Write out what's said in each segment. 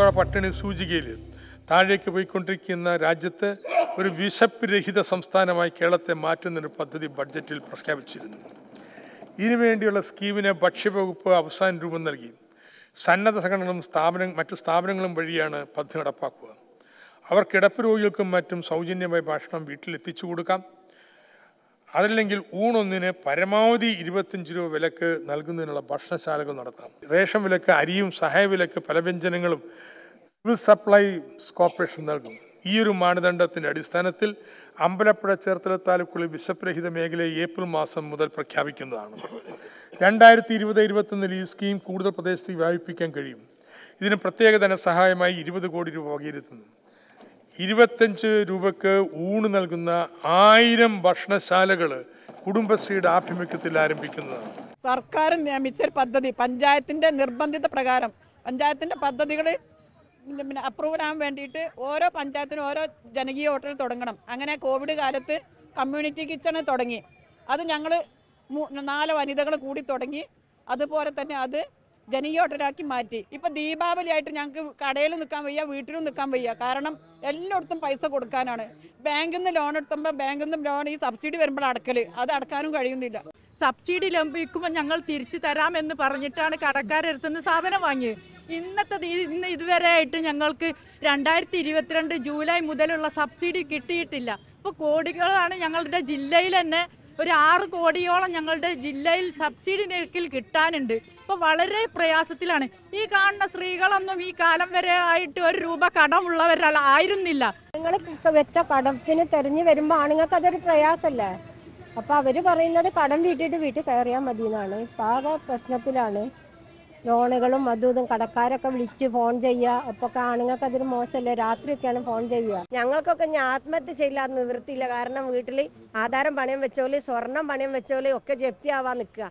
ആഗോള പട്ടിണി സൂചികയിൽ താഴേക്ക് പോയിക്കൊണ്ടിരിക്കുന്ന രാജ്യത്ത് ഒരു വിശപ്പ് രഹിത സംസ്ഥാനമായി കേരളത്തെ മാറ്റുന്നൊരു പദ്ധതി ബഡ്ജറ്റിൽ പ്രഖ്യാപിച്ചിരുന്നു ഇതിനുവേണ്ടിയുള്ള സ്കീമിന് ഭക്ഷ്യവകുപ്പ് അവസാന രൂപം നൽകി സന്നദ്ധ സംഘടനകളും സ്ഥാപന മറ്റ് സ്ഥാപനങ്ങളും വഴിയാണ് പദ്ധതി നടപ്പാക്കുക അവർ കിടപ്പ് രോഗികൾക്കും മറ്റും സൗജന്യമായി ഭക്ഷണം വീട്ടിലെത്തിച്ചു കൊടുക്കാം അതല്ലെങ്കിൽ ഊണൊന്നിന് പരമാവധി ഇരുപത്തഞ്ച് രൂപ വിലക്ക് നൽകുന്നതിനുള്ള ഭക്ഷണശാലകൾ നടത്താം റേഷൻ വിലക്ക് അരിയും സഹായ വിലക്ക് പല വ്യഞ്ജനങ്ങളും സിവിൽ സപ്ലൈസ് കോർപ്പറേഷൻ നൽകും ഈ ഒരു മാനദണ്ഡത്തിന്റെ അടിസ്ഥാനത്തിൽ അമ്പലപ്പുഴ ചേർത്തല താലൂക്കുകളിൽ വിശപ്പുരഹിത മേഖലയെ ഏപ്രിൽ മാസം മുതൽ പ്രഖ്യാപിക്കുന്നതാണ് രണ്ടായിരത്തി ഇരുപത് ഇരുപത്തൊന്നിൽ ഈ സ്കീം കൂടുതൽ പ്രദേശത്തേക്ക് വ്യാപിപ്പിക്കാൻ കഴിയും ഇതിന് പ്രത്യേക ധനസഹായമായി ഇരുപത് കോടി രൂപ വകയിരുത്തുന്നു ഇരുപത്തഞ്ച് രൂപക്ക് ഊണ് നൽകുന്ന ആയിരം ഭക്ഷണശാലകൾ കുടുംബശ്രീയുടെ ആഭിമുഖ്യത്തിൽ ആരംഭിക്കുന്നതാണ് സർക്കാർ നിയമിച്ച ഒരു പദ്ധതി പഞ്ചായത്തിന്റെ നിർബന്ധിത പ്രകാരം പഞ്ചായത്തിന്റെ പദ്ധതികൾ പിന്നെ അപ്രൂവൽ ആകാൻ വേണ്ടിയിട്ട് ഓരോ പഞ്ചായത്തിനും ഓരോ ജനകീയ ഹോട്ടൽ തുടങ്ങണം അങ്ങനെ കോവിഡ് കാലത്ത് കമ്മ്യൂണിറ്റി കിച്ചണ് തുടങ്ങി അത് ഞങ്ങൾ നാല് വനിതകൾ കൂടി തുടങ്ങി അതുപോലെ തന്നെ അത് ജനകീയ ഹോട്ടലാക്കി മാറ്റി ഇപ്പൊ ദീപാവലി ആയിട്ട് ഞങ്ങൾക്ക് കടയിൽ നിൽക്കാൻ വയ്യ വീട്ടിലും നിൽക്കാൻ വയ്യ കാരണം എല്ലായിടത്തും പൈസ കൊടുക്കാനാണ് ബാങ്കിൽ നിന്ന് ലോൺ എടുത്തുമ്പോൾ ബാങ്കിൽ നിന്ന് ലോൺ ഈ സബ്സിഡി വരുമ്പോൾ അടക്കൽ അത് അടക്കാനും കഴിയുന്നില്ല സബ്സിഡി ലഭിക്കുമ്പോൾ ഞങ്ങൾ തിരിച്ചു തരാമെന്ന് പറഞ്ഞിട്ടാണ് കടക്കാരെടുത്തുനിന്ന് സാധനം വാങ്ങിയത് ഇന്നത്തെ ദി- ഇന്ന് ഇതുവരെ ആയിട്ട് ഞങ്ങൾക്ക് രണ്ടായിരത്തി ഇരുപത്തിരണ്ട് ജൂലൈ മുതലുള്ള സബ്സിഡി കിട്ടിയിട്ടില്ല ഇപ്പോൾ കോടികളാണ് ഞങ്ങളുടെ ജില്ലയിൽ തന്നെ ഒരു ആറ് കോടിയോളം ഞങ്ങളുടെ ജില്ലയിൽ സബ്സിഡി നിരക്കിൽ കിട്ടാനുണ്ട് ഇപ്പോൾ വളരെ പ്രയാസത്തിലാണ് ഈ കാണുന്ന സ്ത്രീകളൊന്നും ഈ കാലം വരെ ആയിട്ട് ഒരു രൂപ കടമുള്ളവരല്ല ആയിരുന്നില്ല നിങ്ങൾ വെച്ച കടത്തിന് തെരഞ്ഞു വരുമ്പോൾ ആണുങ്ങൾക്ക് അതൊരു പ്രയാസമല്ലേ അപ്പൊ അവര് പറയുന്നത് കടം വീട്ടിട്ട് വീട്ടിൽ കയറിയാൽ മതി എന്നാണ് ഇപ്പൊ ആകെ പ്രശ്നത്തിലാണ് ലോണുകളും അതും ഇതും കടക്കാരൊക്കെ വിളിച്ച് ഫോൺ ചെയ്യുക അപ്പൊ ആണുങ്ങൾക്ക് അതൊരു മോശമല്ലേ രാത്രിയൊക്കെയാണ് ഫോൺ ചെയ്യുക ഞങ്ങൾക്കൊക്കെ ഞാൻ ആത്മഹത്യ ചെയ്യില്ലാതെ നിവൃത്തിയില്ല കാരണം വീട്ടിൽ ആധാരം പണയം വെച്ചോല് സ്വർണം പണയം വെച്ചോല് ഒക്കെ ജപ്തിയാവാൻ നിൽക്കുക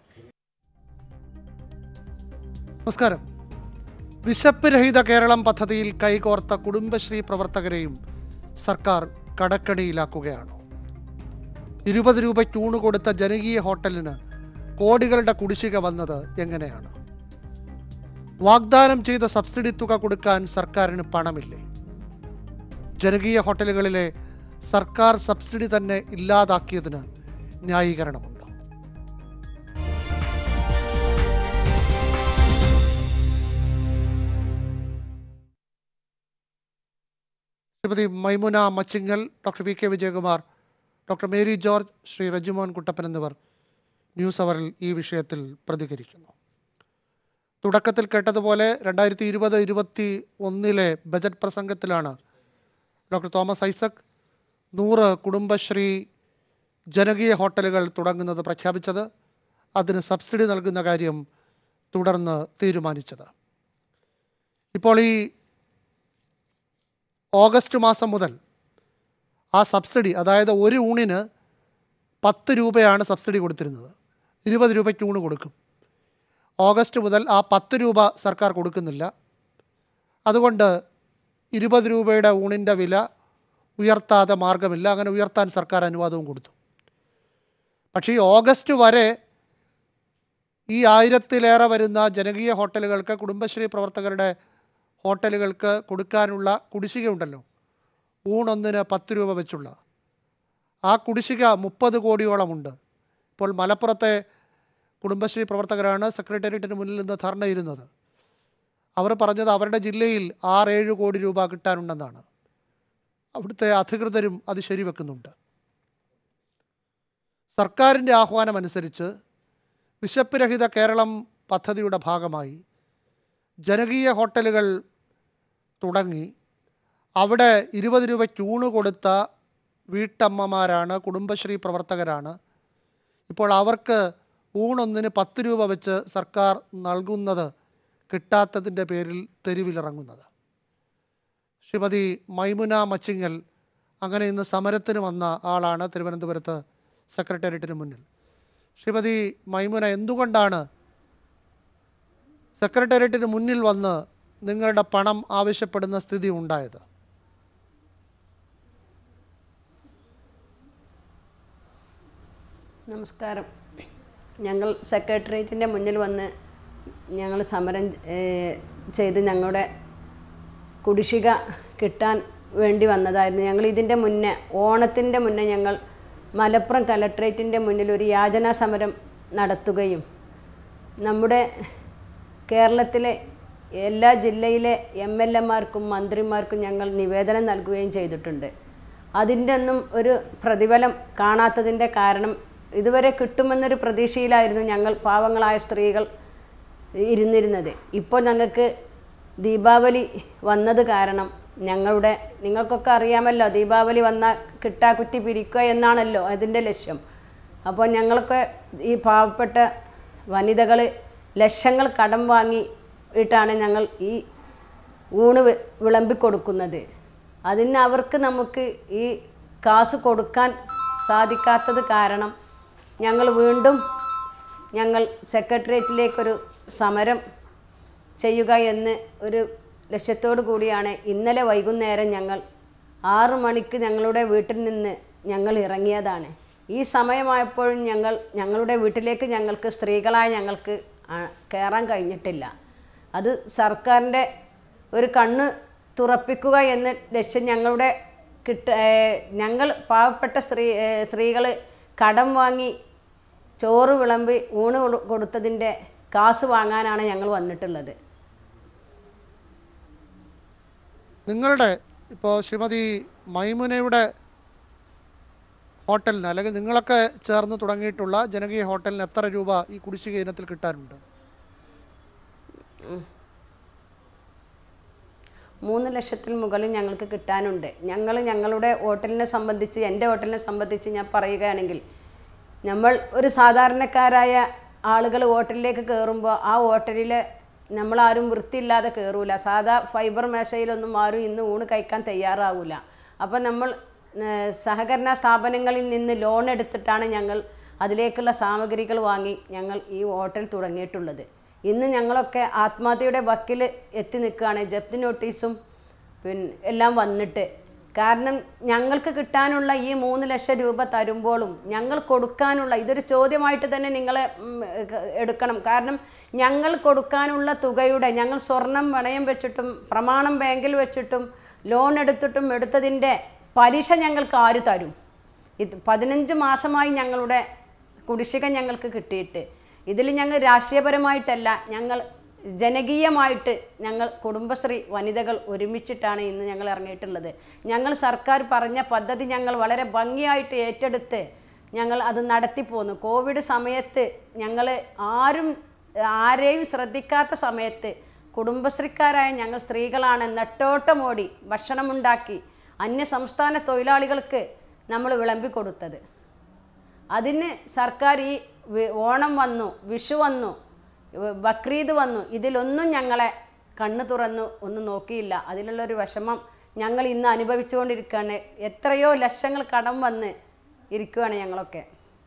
നമസ്കാരം വിശപ്പ് രഹിത കേരളം പദ്ധതിയിൽ കൈകോർത്ത കുടുംബശ്രീ പ്രവർത്തകരെയും സർക്കാർ കടക്കണിയിലാക്കുകയാണ് ഇരുപത് രൂപ ചൂണ് കൊടുത്ത ജനകീയ ഹോട്ടലിന് കോടികളുടെ കുടിശ്ശിക വന്നത് എങ്ങനെയാണ് വാഗ്ദാനം ചെയ്ത സബ്സിഡി തുക കൊടുക്കാൻ സർക്കാരിന് പണമില്ലേ ജനകീയ ഹോട്ടലുകളിലെ സർക്കാർ സബ്സിഡി തന്നെ ഇല്ലാതാക്കിയതിന് ന്യായീകരണമുണ്ട് Shrimati Maimuna Machingal doctor V K Vijayakumar doctor Mary George Shri Rejimon Kuttappan എന്നിവർ ന്യൂസ് അവറിൽ ഈ വിഷയത്തിൽ പ്രതികരിക്കുന്നു തുടക്കത്തിൽ കേട്ടതുപോലെ രണ്ടായിരത്തി ഇരുപത് ഇരുപത്തി ഒന്നിലെ ബജറ്റ് പ്രസംഗത്തിലാണ് ഡോക്ടർ തോമസ് ഐസക് നൂറ് കുടുംബശ്രീ ജനകീയ ഹോട്ടലുകൾ തുടങ്ങുന്നത് പ്രഖ്യാപിച്ചത് അതിന് സബ്സിഡി നൽകുന്ന കാര്യം തുടർന്ന് തീരുമാനിച്ചത് ഇപ്പോൾ ഈ ഓഗസ്റ്റ് മാസം മുതൽ ആ സബ്സിഡി അതായത് ഒരു ഊണിന് പത്ത് രൂപയാണ് സബ്സിഡി കൊടുത്തിരുന്നത് ഇരുപത് രൂപയ്ക്ക് ഊണ് കൊടുക്കും ഓഗസ്റ്റ് മുതൽ ആ പത്ത് രൂപ സർക്കാർ കൊടുക്കുന്നില്ല അതുകൊണ്ട് ഇരുപത് രൂപയുടെ ഊണിൻ്റെ വില ഉയർത്താതെ മാർഗമില്ല അങ്ങനെ ഉയർത്താൻ സർക്കാർ അനുവാദവും കൊടുത്തു പക്ഷേ ഈ ഓഗസ്റ്റ് വരെ ഈ ആയിരത്തിലേറെ വരുന്ന ജനകീയ ഹോട്ടലുകൾക്ക് കുടുംബശ്രീ പ്രവർത്തകരുടെ ഹോട്ടലുകൾക്ക് കൊടുക്കാനുള്ള കുടിശ്ശിക ഉണ്ടല്ലോ ഊണൊന്നിന് പത്ത് രൂപ വെച്ചുള്ള ആ കുടിശ്ശിക മുപ്പത് കോടിയോളമുണ്ട് ഇപ്പോൾ മലപ്പുറത്തെ കുടുംബശ്രീ പ്രവർത്തകരാണ് സെക്രട്ടേറിയറ്റിന് മുന്നിൽ നിന്ന് ധർണയിരുന്നത് അവർ പറഞ്ഞത് അവരുടെ ജില്ലയിൽ ആറേഴ് കോടി രൂപ കിട്ടാനുണ്ടെന്നാണ് അവിടുത്തെ അധികൃതരും അത് ശരിവെക്കുന്നുണ്ട് സർക്കാരിൻ്റെ ആഹ്വാനമനുസരിച്ച് വിശപ്പ് രഹിത കേരളം പദ്ധതിയുടെ ഭാഗമായി ജനകീയ ഹോട്ടലുകൾ തുടങ്ങി അവിടെ ഇരുപത് രൂപ ചൂണ് കൊടുത്ത വീട്ടമ്മമാരാണ് കുടുംബശ്രീ പ്രവർത്തകരാണ് ഇപ്പോൾ അവർക്ക് ഊണൊന്നിന് പത്ത് രൂപ വെച്ച് സർക്കാർ നൽകുന്നത് കിട്ടാത്തതിൻ്റെ പേരിൽ തെരുവിലിറങ്ങുന്നത് ശ്രീമതി മൈമുന മച്ചിങ്ങൽ അങ്ങനെ ഇന്ന് സമരത്തിന് വന്ന ആളാണ് തിരുവനന്തപുരത്ത് സെക്രട്ടേറിയറ്റിന് മുന്നിൽ ശ്രീമതി മൈമുന എന്തുകൊണ്ടാണ് സെക്രട്ടേറിയറ്റിന് മുന്നിൽ വന്ന് നിങ്ങളുടെ പണം ആവശ്യപ്പെടുന്ന സ്ഥിതി ഉണ്ടായത് നമസ്കാരം ഞങ്ങൾ സെക്രട്ടേറിയറ്റിൻ്റെ മുന്നിൽ വന്ന് ഞങ്ങൾ സമരം ഏഹ്, ചെയ്ത് ഞങ്ങളുടെ കുടിശ്ശിക കിട്ടാൻ വേണ്ടി വന്നതായിരുന്നു ഞങ്ങൾ ഇതിൻ്റെ മുന്നേ ഓണത്തിൻ്റെ മുന്നേ ഞങ്ങൾ മലപ്പുറം കലക്ട്രേറ്റിൻ്റെ മുന്നിൽ ഒരു യാചനാ സമരം നടത്തുകയും നമ്മുടെ കേരളത്തിലെ എല്ലാ ജില്ലയിലെ എം എൽ എമാർക്കും മന്ത്രിമാർക്കും ഞങ്ങൾ നിവേദനം നൽകുകയും ചെയ്തിട്ടുണ്ട് അതിൻ്റെ ഒന്നും ഒരു പ്രതിഫലം കാണാത്തതിൻ്റെ കാരണം ഇതുവരെ കിട്ടുമെന്നൊരു പ്രതീക്ഷയിലായിരുന്നു ഞങ്ങൾ പാവങ്ങളായ സ്ത്രീകൾ ഇരുന്നിരുന്നത് ഇപ്പോൾ ഞങ്ങൾക്ക് ദീപാവലി വന്നത് കാരണം ഞങ്ങളുടെ നിങ്ങൾക്കൊക്കെ അറിയാമല്ലോ ദീപാവലി വന്നാൽ കിട്ടാക്കുറ്റി പിരിക്കുക എന്നാണല്ലോ അതിൻ്റെ ലക്ഷ്യം അപ്പോൾ ഞങ്ങളൊക്കെ ഈ പാവപ്പെട്ട വനിതകൾ ലക്ഷങ്ങൾ കടം വാങ്ങി ഇട്ടാണ് ഞങ്ങൾ ഈ ഊണ് വി- വിളമ്പിക്കൊടുക്കുന്നത് അതിന് അവർക്ക് നമുക്ക് ഈ കാശ് കൊടുക്കാൻ സാധിക്കാത്തത് കാരണം ഞങ്ങൾ വീണ്ടും ഞങ്ങൾ സെക്രട്ടേറിയറ്റിലേക്കൊരു സമരം ചെയ്യുക എന്ന് ഒരു ലക്ഷ്യത്തോടു കൂടിയാണ് ഇന്നലെ വൈകുന്നേരം ഞങ്ങൾ ആറു മണിക്ക് ഞങ്ങളുടെ വീട്ടിൽ നിന്ന് ഞങ്ങൾ ഇറങ്ങിയതാണ് ഈ സമയമായപ്പോഴും ഞങ്ങൾ ഞങ്ങളുടെ വീട്ടിലേക്ക് ഞങ്ങൾക്ക് സ്ത്രീകളായ ഞങ്ങൾക്ക് ആ, കയറാൻ കഴിഞ്ഞിട്ടില്ല അത് സർക്കാരിൻ്റെ ഒരു കണ്ണ് തുറപ്പിക്കുക എന്ന ലക്ഷ്യം ഞങ്ങളുടെ കിട്ട ഏ, ഞങ്ങൾ പാവപ്പെട്ട സ്ത്രീ സ്ത്രീകൾ കടം വാങ്ങി ചോറ് വിളമ്പി ഊണ് കൊടു- കൊടുത്തതിൻ്റെ കാശ് വാങ്ങാനാണ് ഞങ്ങൾ വന്നിട്ടുള്ളത് നിങ്ങളുടെ ഇപ്പോൾ ശ്രീമതി മൈമുനയുടെ ഹോട്ടലിന് അല്ലെങ്കിൽ നിങ്ങളൊക്കെ ചേർന്ന് തുടങ്ങിയിട്ടുള്ള ജനകീയ ഹോട്ടലിന് എത്ര രൂപ ഈ കുടിശ്ശിക ഇനത്തിൽ കിട്ടാനുണ്ട് മൂന്ന് ലക്ഷത്തിൽ മുകളിൽ ഞങ്ങൾക്ക് കിട്ടാനുണ്ട് ഞങ്ങൾ ഞങ്ങളുടെ ഹോട്ടലിനെ സംബന്ധിച്ച് എൻ്റെ ഹോട്ടലിനെ സംബന്ധിച്ച് ഞാൻ പറയുകയാണെങ്കിൽ നമ്മൾ ഒരു സാധാരണക്കാരായ ആളുകൾ ഹോട്ടലിലേക്ക് കയറുമ്പോൾ ആ ഹോട്ടലിൽ നമ്മളാരും വൃത്തിയില്ലാതെ കയറൂല സാധാ ഫൈബർ മേശയിലൊന്നും ആരും ഇന്ന് ഊണ് കഴിക്കാൻ തയ്യാറാവില്ല അപ്പോൾ നമ്മൾ ഏഹ്, സഹകരണ സ്ഥാപനങ്ങളിൽ നിന്ന് ലോൺ എടുത്തിട്ടാണ് ഞങ്ങൾ അതിലേക്കുള്ള സാമഗ്രികൾ വാങ്ങി ഞങ്ങൾ ഈ ഹോട്ടൽ തുടങ്ങിയിട്ടുള്ളത് ഇന്ന് ഞങ്ങളൊക്കെ ആത്മഹത്യയുടെ വക്കിൽ എത്തി നിൽക്കുകയാണ് ജപ്തി നോട്ടീസും പിന്നെ എല്ലാം വന്നിട്ട് കാരണം ഞങ്ങൾക്ക് കിട്ടാനുള്ള ഈ മൂന്ന് ലക്ഷം രൂപ തരുമ്പോഴും ഞങ്ങൾ കൊടുക്കാനുള്ള ഇതൊരു ചോദ്യമായിട്ട് തന്നെ നിങ്ങളെ ഉം, ക- എടുക്കണം കാരണം ഞങ്ങൾ കൊടുക്കാനുള്ള തുകയുടെ ഞങ്ങൾ സ്വർണം പണയം വെച്ചിട്ടും പ്രമാണം ബാങ്കിൽ വെച്ചിട്ടും ലോൺ എടുത്തിട്ടും എടുത്തതിൻ്റെ പലിശ ഞങ്ങൾക്ക് ആര് തരും ഇത് പതിനഞ്ച് മാസമായി ഞങ്ങളുടെ കുടിശ്ശിക ഞങ്ങൾക്ക് കിട്ടിയിട്ട് ഇതിൽ ഞങ്ങൾ രാഷ്ട്രീയപരമായിട്ടല്ല ഞങ്ങൾ ജനകീയമായിട്ട് ഞങ്ങൾ കുടുംബശ്രീ വനിതകൾ ഒരുമിച്ചിട്ടാണ് ഇന്ന് ഞങ്ങൾ ഇറങ്ങിയിട്ടുള്ളത് ഞങ്ങൾ സർക്കാർ പറഞ്ഞ പദ്ധതി ഞങ്ങൾ വളരെ ഭംഗിയായിട്ട് ഏറ്റെടുത്ത് ഞങ്ങൾ അത് നടത്തിപ്പോന്നു കോവിഡ് സമയത്ത് ഞങ്ങൾ ആരും ആരെയും ശ്രദ്ധിക്കാത്ത സമയത്ത് കുടുംബശ്രീക്കാരായ ഞങ്ങൾ സ്ത്രീകളാണ് നെട്ടോട്ടമോടി ഭക്ഷണമുണ്ടാക്കി അന്യ സംസ്ഥാന തൊഴിലാളികൾക്ക് നമ്മൾ വിളമ്പിക്കൊടുത്തത് അതിന് സർക്കാർ ഈ വി- ഓണം വന്നു വിഷു വന്നു വ- ബക്രീദ് വന്നു ഇതിലൊന്നും ഞങ്ങളെ കണ്ണു തുറന്നു ഒന്നും നോക്കിയില്ല അതിലുള്ളൊരു വിഷമം ഞങ്ങൾ ഇന്ന് അനുഭവിച്ചുകൊണ്ടിരിക്കുകയാണ് എത്രയോ ലക്ഷങ്ങൾ കടം വന്ന് ഇരിക്കുകയാണ് ഞങ്ങളൊക്കെ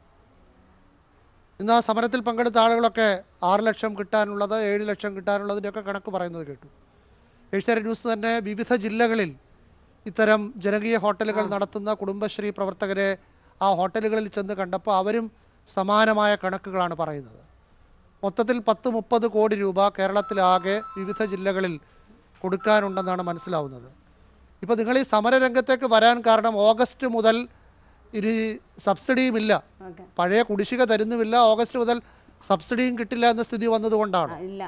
ഇന്ന് ആ സമരത്തിൽ പങ്കെടുത്ത ആളുകളൊക്കെ ആറ് ലക്ഷം കിട്ടാനുള്ളത് ഏഴ് ലക്ഷം കിട്ടാനുള്ളതിൻ്റെയൊക്കെ കണക്ക് പറയുന്നത് കേട്ടു ഏഷ്യാനെറ്റ് ന്യൂസ് തന്നെ വിവിധ ജില്ലകളിൽ ഇത്തരം ജനകീയ ഹോട്ടലുകൾ നടത്തുന്ന കുടുംബശ്രീ പ്രവർത്തകരെ ആ ഹോട്ടലുകളിൽ ചെന്ന് കണ്ടപ്പോൾ അവരും സമാനമായ കണക്കുകളാണ് പറയുന്നത് മൊത്തത്തിൽ പത്ത് മുപ്പത് കോടി രൂപ കേരളത്തിലാകെ വിവിധ ജില്ലകളിൽ കൊടുക്കാനുണ്ടെന്നാണ് മനസ്സിലാവുന്നത് ഇപ്പോൾ നിങ്ങൾ ഈ സമരരംഗത്തേക്ക് വരാൻ കാരണം ഓഗസ്റ്റ് മുതൽ ഇനി സബ്സിഡിയുമില്ല ഓക്കെ പഴയ കുടിശ്ശിക തരുന്നുമില്ല ഓഗസ്റ്റ് മുതൽ സബ്സിഡിയും കിട്ടില്ല എന്ന സ്ഥിതി വന്നതുകൊണ്ടാണ് ഇല്ല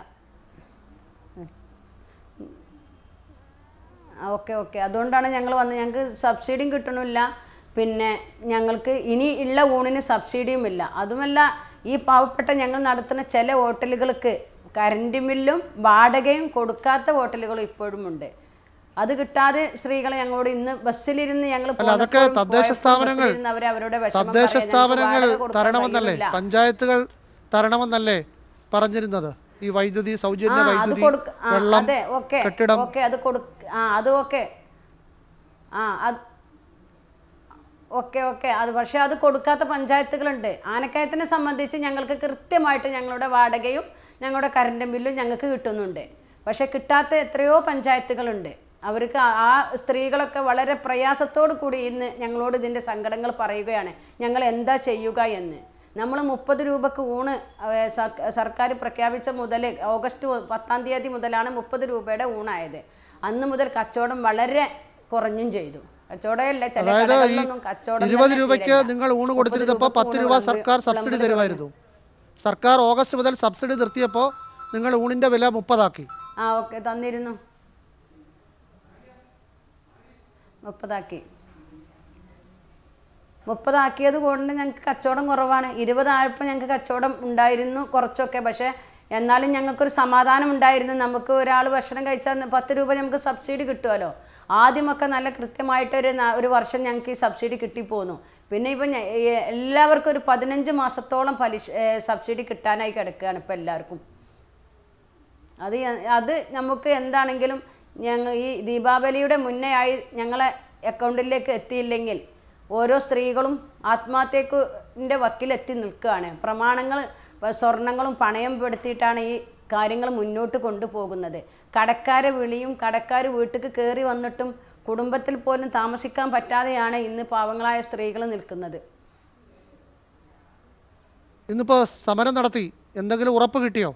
ഓക്കെ ഓക്കെ അതുകൊണ്ടാണ് ഞങ്ങൾ വന്നത് ഞങ്ങൾക്ക് സബ്സിഡിയും കിട്ടണില്ല പിന്നെ ഞങ്ങൾക്ക് ഇനി ഉള്ള ഊണിന് സബ്സിഡിയും ഇല്ല അതുമല്ല ഈ പാവപ്പെട്ട ഞങ്ങൾ നടത്തുന്ന ചില ഹോട്ടലുകൾക്ക് കറണ്ട് ബില്ലും വാടകയും കൊടുക്കാത്ത ഹോട്ടലുകളും ഇപ്പോഴും ഉണ്ട് അത് കിട്ടാതെ സ്ത്രീകൾ ഞങ്ങളോട് ഇന്ന് ബസ്സിലിരുന്ന് ഞങ്ങൾ അല്ല അതൊക്കെ പോന്നപ്പോഴും തദ്ദേശ പോയപ്പോഴും സ്ഥാപനങ്ങൾ ബസ്സിലിരുന്ന് അവര് അവരുടെ വിഷമം തദ്ദേശ പറയാ, ഞങ്ങൾക്ക് സ്ഥാപനങ്ങൾ വാടക കൊടുക്കാൻ തരണമെന്നല്ലേ കഴിയുന്നില്ല. പഞ്ചായത്തുകൾ തരണമെന്നല്ലേ പറഞ്ഞിരുന്നത് ഈ വൈദ്യുതി സൗജന്യ ആ, അത് വൈദ്യുതി കൊടുക്ക ആ, വെള്ളം അതെ ഓക്കെ കെട്ടിടം ഓക്കെ അത് കൊടുക്ക ആ അത് ഓക്കെ ആ അത് ഓക്കെ ഓക്കെ അത് പക്ഷേ അത് കൊടുക്കാത്ത പഞ്ചായത്തുകളുണ്ട് ആനക്കയത്തിനെ സംബന്ധിച്ച് ഞങ്ങൾക്ക് കൃത്യമായിട്ട് ഞങ്ങളുടെ വാടകയും ഞങ്ങളുടെ കറണ്ട് ബില്ലും ഞങ്ങൾക്ക് കിട്ടുന്നുണ്ട് പക്ഷേ കിട്ടാത്ത എത്രയോ പഞ്ചായത്തുകളുണ്ട് അവർക്ക് ആ- ആ സ്ത്രീകളൊക്കെ വളരെ പ്രയാസത്തോടു കൂടി ഇന്ന് ഞങ്ങളോട് ഇതിൻ്റെ സങ്കടങ്ങൾ പറയുകയാണ് ഞങ്ങൾ എന്താ ചെയ്യുക എന്ന് നമ്മൾ മുപ്പത് രൂപക്ക് ഊണ് ഏഹ്, സർ- സർക്കാർ പ്രഖ്യാപിച്ച മുതൽ ഓഗസ്റ്റ് പത്താം തീയതി മുതലാണ് മുപ്പത് രൂപയുടെ ഊണായത് അന്ന് മുതൽ കച്ചവടം വളരെ കുറഞ്ഞും ചെയ്തു കച്ചവടമല്ല ചില അതായത് ഈ കടകളിലൊന്നും കച്ചവടം ഇരുപത് തന്നെ രൂപയ്ക്ക് തീരെയില്ല. നിങ്ങൾ ഊണ് മുപ്പത് കൊടുത്തിരുന്നപ്പോൾ രൂപക്ക് പത്ത് ഊണ് രൂപ വിളമ്പി- സർക്കാർ സബ്സിഡി വിളമ്പി തരുമായിരുന്നു സർക്കാർ ഓഗസ്റ്റ് മുതൽ സബ്സിഡി നിർത്തിയപ്പോൾ നിങ്ങൾ ഊണിൻ്റെ വില മുപ്പതാക്കി ആ ഓക്കെ തന്നിരുന്നു മുപ്പതാക്കി മുപ്പതാക്കിയത് കൊണ്ട് ഞങ്ങൾക്ക് കച്ചവടം കുറവാണ് ഇരുപതായപ്പോൾ ഞങ്ങൾക്ക് കച്ചവടം ഉണ്ടായിരുന്നു കുറച്ചൊക്കെ പക്ഷേ എന്നാലും ഞങ്ങൾക്കൊരു സമാധാനം ഉണ്ടായിരുന്നു നമുക്ക് ഒരാൾ ഭക്ഷണം കഴിച്ചാൽ പത്ത് രൂപ നമുക്ക് സബ്സിഡി കിട്ടുമല്ലോ ആദ്യമൊക്കെ നല്ല കൃത്യമായിട്ടൊരു ന- ഒരു വർഷം ഞങ്ങൾക്ക് ഈ സബ്സിഡി കിട്ടിപ്പോന്നു പിന്നെ ഇപ്പം ഞ- ഏ- എല്ലാവർക്കും ഒരു പതിനഞ്ച് മാസത്തോളം പലിശ ഏ, സബ്സിഡി കിട്ടാനായി കിടക്കുകയാണ് ഇപ്പോൾ എല്ലാവർക്കും അത് യ- അത് നമുക്ക് എന്താണെങ്കിലും ഞങ്ങൾ ഈ ദീപാവലിയുടെ മുന്നേ ആയി ഞങ്ങളെ അക്കൗണ്ടിലേക്ക് എത്തിയില്ലെങ്കിൽ ഓരോ സ്ത്രീകളും ആത്മഹത്യൻ്റെ വക്കിലെത്തി നിൽക്കുകയാണ് പ്രമാണങ്ങൾ ഇപ്പൊ സ്വർണങ്ങളും പണയം പെടുത്തിയിട്ടാണ് ഈ കാര്യങ്ങൾ മുന്നോട്ട് കൊണ്ടുപോകുന്നത് കടക്കാരെ വിളിയും കടക്കാർ വീട്ടിൽ കയറി വന്നിട്ടും കുടുംബത്തിൽ പോലും താമസിക്കാൻ പറ്റാതെയാണ് ഇന്ന് പാവങ്ങളായ സ്ത്രീകൾ നിൽക്കുന്നത് ഇന്നിപ്പോൾ സമരം നടത്തി എന്തെങ്കിലും ഉറപ്പ് കിട്ടിയോ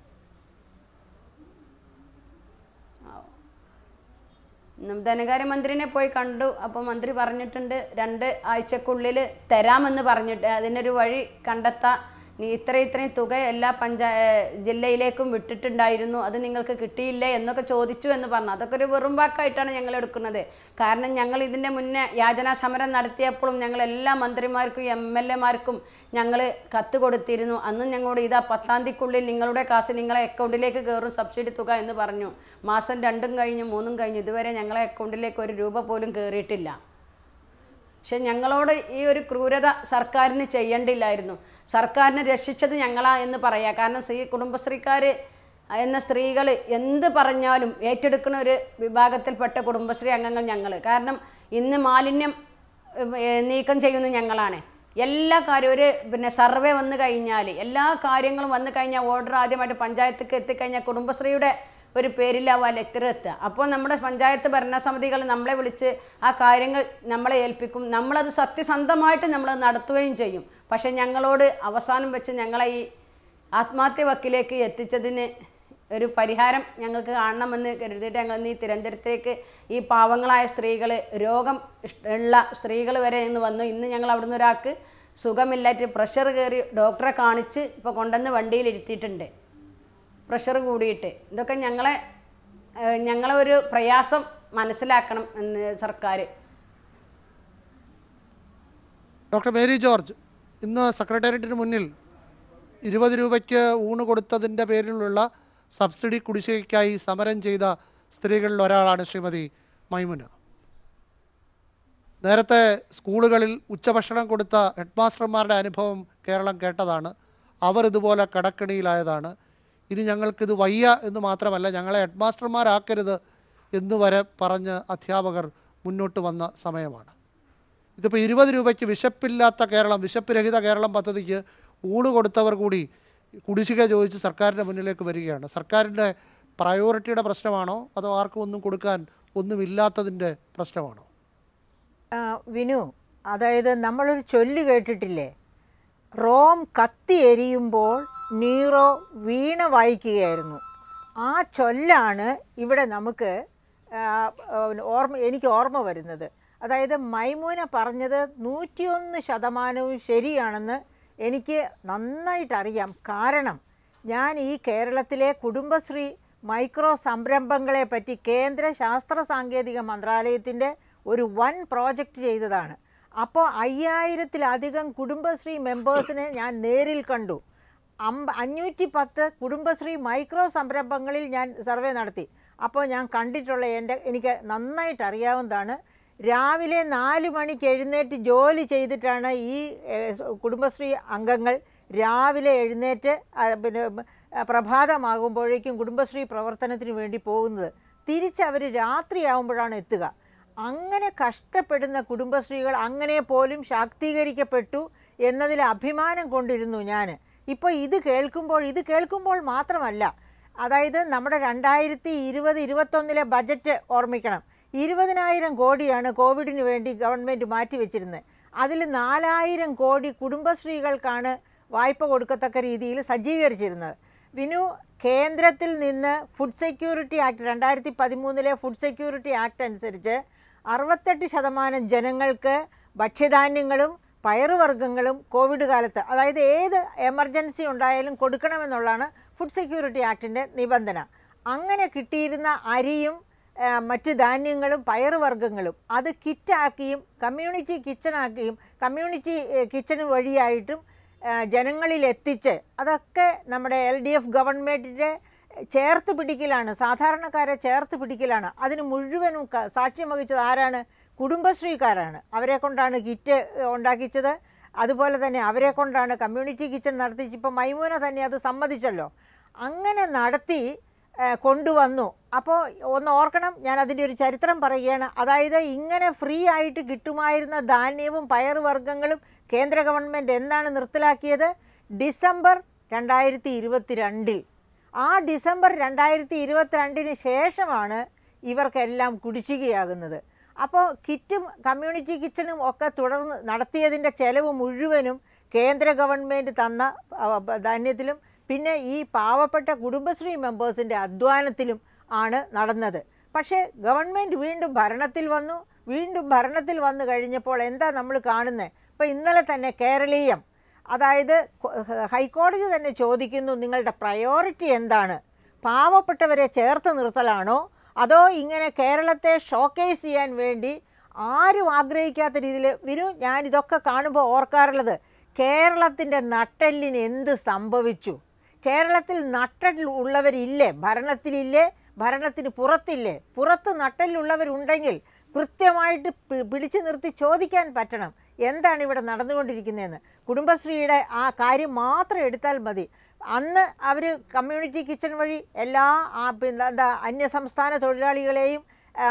ഉം, ധനകാര്യമന്ത്രിനെ പോയി കണ്ടു അപ്പോൾ മന്ത്രി പറഞ്ഞിട്ടുണ്ട് രണ്ട് ആഴ്ചക്കുള്ളിൽ തരാമെന്ന് പറഞ്ഞിട്ട് അതിനൊരു വഴി കണ്ടെത്താം നീ ഇത്ര ഇത്രയും തുക എല്ലാ പഞ്ചാ ഏഹ് ജില്ലയിലേക്കും വിട്ടിട്ടുണ്ടായിരുന്നു അത് നിങ്ങൾക്ക് കിട്ടിയില്ലേ എന്നൊക്കെ ചോദിച്ചു എന്ന് പറഞ്ഞു അതൊക്കെ ഒരു വെറും വാക്കായിട്ടാണ് ഞങ്ങൾ എടുക്കുന്നത് കാരണം ഞങ്ങൾ ഇതിൻ്റെ മുന്നേ യാചനാ സമരം നടത്തിയപ്പോഴും ഞങ്ങൾ എല്ലാ മന്ത്രിമാർക്കും എം എൽ എമാർക്കും ഞങ്ങൾ കത്ത് കൊടുത്തിരുന്നു അന്നും ഞങ്ങളോട് ഇതാ പത്താം തീയതിക്കുള്ളിൽ നിങ്ങളുടെ കാശ് നിങ്ങളെ അക്കൗണ്ടിലേക്ക് കയറും സബ്സിഡി തുക എന്ന് പറഞ്ഞു മാസം രണ്ടും കഴിഞ്ഞു മൂന്നും കഴിഞ്ഞു ഇതുവരെ ഞങ്ങളെ അക്കൗണ്ടിലേക്ക് ഒരു രൂപ പോലും കയറിയിട്ടില്ല പക്ഷെ ഞങ്ങളോട് ഈ ഒരു ക്രൂരത സർക്കാരിന് ചെയ്യേണ്ടില്ലായിരുന്നു സർക്കാരിനെ രക്ഷിച്ചത് ഞങ്ങളാ എന്ന് പറയാം കാരണം സ്ത്രീ കുടുംബശ്രീക്കാർ എന്ന സ്ത്രീകൾ എന്ത് പറഞ്ഞാലും ഏറ്റെടുക്കുന്ന ഒരു വിഭാഗത്തിൽപ്പെട്ട കുടുംബശ്രീ അംഗങ്ങൾ ഞങ്ങൾ കാരണം ഇന്ന് മാലിന്യം ഏ, നീക്കം ചെയ്യുന്നത് ഞങ്ങളാണ് എല്ലാ കാര്യവും ഒരു പിന്നെ സർവേ വന്നു കഴിഞ്ഞാൽ എല്ലാ കാര്യങ്ങളും വന്നു കഴിഞ്ഞാൽ ഓർഡർ ആദ്യമായിട്ട് പഞ്ചായത്തേക്ക് എത്തിക്കഴിഞ്ഞാൽ കുടുംബശ്രീയുടെ ഒരു പേരിലാവും ആ ലെറ്റർ എത്തുക അപ്പോൾ നമ്മുടെ പഞ്ചായത്ത് ഭരണസമിതികൾ നമ്മളെ വിളിച്ച് ആ കാര്യങ്ങൾ നമ്മളെ ഏൽപ്പിക്കും നമ്മളത് സത്യസന്ധമായിട്ട് നമ്മൾ നടത്തുകയും ചെയ്യും പക്ഷെ ഞങ്ങളോട് അവസാനം വെച്ച് ഞങ്ങളെ ഈ ആത്മഹത്യ വക്കിലേക്ക് എത്തിച്ചതിന് ഒരു പരിഹാരം ഞങ്ങൾക്ക് കാണണമെന്ന് കരുതിയിട്ട് ഞങ്ങൾ ഇന്ന് ഈ തിരുവനന്തപുരത്തേക്ക് ഈ പാവങ്ങളായ സ്ത്രീകൾ രോഗം ഇഷ്- ഉള്ള സ്ത്രീകൾ വരെ ഇന്ന് വന്നു ഇന്ന് ഞങ്ങൾ അവിടുന്ന് ഒരാൾക്ക് സുഖമില്ലായിട്ട് പ്രഷർ കയറി ഡോക്ടറെ കാണിച്ച് ഇപ്പോൾ കൊണ്ടുവന്ന് വണ്ടിയിൽ ഇരുത്തിയിട്ടുണ്ട് പ്രഷർ കൂടിയിട്ട് ഇതൊക്കെ ഞങ്ങളെ ഏഹ്, ഞങ്ങളെ ഒരു പ്രയാസം മനസ്സിലാക്കണം എന്ന് സർക്കാർ ഡോക്ടർ മേരി ജോർജ് ഇന്ന് സെക്രട്ടേറിയറ്റിന് മുന്നിൽ ഇരുപത് രൂപയ്ക്ക് ഊണ് കൊടുത്തതിൻ്റെ പേരിലുള്ള സബ്സിഡി കുടിശ്ശികയ്ക്കായി സമരം ചെയ്ത സ്ത്രീകളിൽ ഒരാളാണ് ശ്രീമതി മൈമുന നേരത്തെ സ്കൂളുകളിൽ ഉച്ചഭക്ഷണം കൊടുത്ത ഹെഡ് മാസ്റ്റർമാരുടെ അനുഭവം കേരളം കേട്ടതാണ് അവർ ഇതുപോലെ കടക്കണിയിലായതാണ് ഇനി ഞങ്ങൾക്കിത് വയ്യ എന്ന് മാത്രമല്ല ഞങ്ങളെ ഹെഡ് മാസ്റ്റർമാരാക്കരുത് എന്ന് വരെ പറഞ്ഞ് അധ്യാപകർ മുന്നോട്ട് വന്ന സമയമാണ് ഇതിപ്പോൾ ഇരുപത് രൂപയ്ക്ക് വിശപ്പില്ലാത്ത കേരളം വിശപ്പ് രഹിത കേരളം പദ്ധതിക്ക് ഊണ് കൊടുത്തവർ കൂടി കുടിശ്ശിക ചോദിച്ച് സർക്കാരിൻ്റെ മുന്നിലേക്ക് വരികയാണ് സർക്കാരിൻ്റെ പ്രയോറിറ്റിയുടെ പ്രശ്നമാണോ അതോ ആർക്കും ഒന്നും കൊടുക്കാൻ ഒന്നുമില്ലാത്തതിൻ്റെ പ്രശ്നമാണോ ആ, വിനു അതായത് നമ്മളൊരു ചൊല്ല് കേട്ടിട്ടില്ലേ റോം കത്തി എരിയുമ്പോൾ നീറോ വീണ വായിക്കുകയായിരുന്നു ആ ചൊല്ലാണ് ഇവിടെ നമുക്ക് ആ, ആ, ഓർമ്മ എനിക്ക് ഓർമ്മ വരുന്നത് അതായത് മൈമൂന പറഞ്ഞത് നൂറ്റിയൊന്ന് ശതമാനവും ശരിയാണെന്ന് എനിക്ക് നന്നായിട്ട് അറിയാം കാരണം ഞാൻ ഈ കേരളത്തിലെ കുടുംബശ്രീ മൈക്രോ സംരംഭങ്ങളെ പറ്റി കേന്ദ്ര ശാസ്ത്ര സാങ്കേതിക മന്ത്രാലയത്തിൻ്റെ ഒരു വൻ പ്രോജക്റ്റ് ചെയ്തതാണ് അപ്പോൾ അയ്യായിരത്തിലധികം കുടുംബശ്രീ മെമ്പേഴ്സിനെ ഞാൻ നേരിൽ കണ്ടു അമ്പ അഞ്ഞൂറ്റി പത്ത് കുടുംബശ്രീ മൈക്രോ സംരംഭങ്ങളിൽ ഞാൻ സർവേ നടത്തി അപ്പോൾ ഞാൻ കണ്ടിട്ടുള്ള എൻ്റെ എനിക്ക് നന്നായിട്ട് അറിയാവുന്നതാണ് രാവിലെ നാല് മണിക്ക് എഴുന്നേറ്റ് ജോലി ചെയ്തിട്ടാണ് ഈ ഏഹ്, സ- കുടുംബശ്രീ അംഗങ്ങൾ രാവിലെ എഴുന്നേറ്റ് ആ, പിന്നെ ആ, പ്രഭാതമാകുമ്പോഴേക്കും കുടുംബശ്രീ പ്രവർത്തനത്തിന് വേണ്ടി പോകുന്നത് തിരിച്ചവർ രാത്രിയാവുമ്പോഴാണ് എത്തുക അങ്ങനെ കഷ്ടപ്പെടുന്ന കുടുംബശ്രീകൾ അങ്ങനെ പോലും ശാക്തീകരിക്കപ്പെട്ടു എന്നതിൽ അഭിമാനം കൊണ്ടിരുന്നു ഞാൻ ഇപ്പോൾ ഇത് കേൾക്കുമ്പോൾ ഇത് കേൾക്കുമ്പോൾ മാത്രമല്ല അതായത് നമ്മുടെ രണ്ടായിരത്തി ഇരുപത് ഇരുപത്തൊന്നിലെ ബജറ്റ് ഓർമ്മിക്കണം ഇരുപതിനായിരം കോടിയാണ് കോവിഡിന് വേണ്ടി ഗവൺമെൻറ് മാറ്റിവെച്ചിരുന്നത് അതിൽ നാലായിരം കോടി കുടുംബശ്രീകൾക്കാണ് വായ്പ കൊടുക്കത്തക്ക രീതിയിൽ സജ്ജീകരിച്ചിരുന്നത് വിനു കേന്ദ്രത്തിൽ നിന്ന് ഫുഡ് സെക്യൂരിറ്റി ആക്ട് രണ്ടായിരത്തി പതിമൂന്നിലെ ഫുഡ് സെക്യൂരിറ്റി ആക്ട് അനുസരിച്ച് അറുപത്തെട്ട് ശതമാനം ജനങ്ങൾക്ക് ഭക്ഷ്യധാന്യങ്ങളും പയറുവർഗ്ഗങ്ങളും കോവിഡ് കാലത്ത് അതായത് ഏത് എമർജൻസി ഉണ്ടായാലും കൊടുക്കണമെന്നുള്ളതാണ് ഫുഡ് സെക്യൂരിറ്റി ആക്ടിൻ്റെ നിബന്ധന അങ്ങനെ കിട്ടിയിരുന്ന അരിയും ആ, മറ്റ് ധാന്യങ്ങളും പയറുവർഗ്ഗങ്ങളും അത് കിറ്റാക്കിയും കമ്മ്യൂണിറ്റി കിച്ചണാക്കിയും കമ്മ്യൂണിറ്റി കിച്ചൺ വഴിയായിട്ടും ആ, ജനങ്ങളിൽ എത്തിച്ച് അതൊക്കെ നമ്മുടെ എൽ ഡി എഫ് ഗവൺമെൻറ്റിൻ്റെ ചേർത്ത് പിടിക്കലാണ് സാധാരണക്കാരെ ചേർത്ത് പിടിക്കലാണ് അതിന് മുഴുവനും ക- സാക്ഷ്യം വഹിച്ചത് ആരാണ് കുടുംബശ്രീക്കാരാണ് അവരെ കൊണ്ടാണ് കിറ്റ് ഉണ്ടാക്കിച്ചത് അതുപോലെ തന്നെ അവരെ കൊണ്ടാണ് കമ്മ്യൂണിറ്റി കിച്ചൺ നടത്തിച്ച് ഇപ്പം മൈമൂന തന്നെ അത് സമ്മതിച്ചല്ലോ അങ്ങനെ നടത്തി ആ, കൊണ്ടുവന്നു അപ്പോൾ ഒന്ന് ഓർക്കണം ഞാൻ അതിൻ്റെ ഒരു ചരിത്രം പറയുകയാണ് അതായത് ഇങ്ങനെ ഫ്രീ ആയിട്ട് കിട്ടുമായിരുന്ന ധാന്യവും പയറുവർഗ്ഗങ്ങളും കേന്ദ്ര ഗവൺമെൻറ് എന്നാണ് നിർത്തലാക്കിയത് ഡിസംബർ രണ്ടായിരത്തി ഇരുപത്തിരണ്ടിൽ ആ ഡിസംബർ രണ്ടായിരത്തി ഇരുപത്തിരണ്ടിന് ശേഷമാണ് ഇവർക്കെല്ലാം കുടിശ്ശികയാകുന്നത് അപ്പോൾ കിറ്റും കമ്മ്യൂണിറ്റി കിച്ചണും ഒക്കെ തുടർന്ന് നടത്തിയതിൻ്റെ ചെലവ് മുഴുവനും കേന്ദ്ര ഗവൺമെൻറ് തന്ന ആ, ബ- ധാന്യത്തിലും പിന്നെ ഈ പാവപ്പെട്ട കുടുംബശ്രീ മെമ്പേഴ്സിൻ്റെ അധ്വാനത്തിലും ആണ് നടന്നത് പക്ഷേ ഗവൺമെൻറ് വീണ്ടും ഭരണത്തിൽ വന്നു വീണ്ടും ഭരണത്തിൽ വന്നു കഴിഞ്ഞപ്പോൾ എന്താ നമ്മൾ കാണുന്നത് ഇപ്പോൾ ഇന്നലെ തന്നെ കേരളീയം അതായത് കൊ- ഹൈക്കോടതി തന്നെ ചോദിക്കുന്നു നിങ്ങളുടെ പ്രയോറിറ്റി എന്താണ് പാവപ്പെട്ടവരെ ചേർത്ത് നിർത്തലാണോ അതോ ഇങ്ങനെ കേരളത്തെ ഷോക്കേസ് ചെയ്യാൻ വേണ്ടി ആരും ആഗ്രഹിക്കാത്ത രീതിയിൽ വിനു ഞാൻ ഇതൊക്കെ കാണുമ്പോൾ ഓർക്കാറുള്ളത് കേരളത്തിൻ്റെ നട്ടെല്ലിന് എന്ത് സംഭവിച്ചു കേരളത്തിൽ നട്ടൽ ഉള്ളവരില്ലേ ഭരണത്തിലില്ലേ ഭരണത്തിന് പുറത്തില്ലേ പുറത്ത് നട്ടലുള്ളവരുണ്ടെങ്കിൽ കൃത്യമായിട്ട് പി- പിടിച്ചു നിർത്തി ചോദിക്കാൻ പറ്റണം എന്താണ് ഇവിടെ നടന്നുകൊണ്ടിരിക്കുന്നതെന്ന് കുടുംബശ്രീയുടെ ആ കാര്യം മാത്രം എടുത്താൽ മതി അന്ന് അവർ കമ്മ്യൂണിറ്റി കിച്ചൺ വഴി എല്ലാ ആ, പിന്നെ എന്താ അന്യസംസ്ഥാന തൊഴിലാളികളെയും ആ,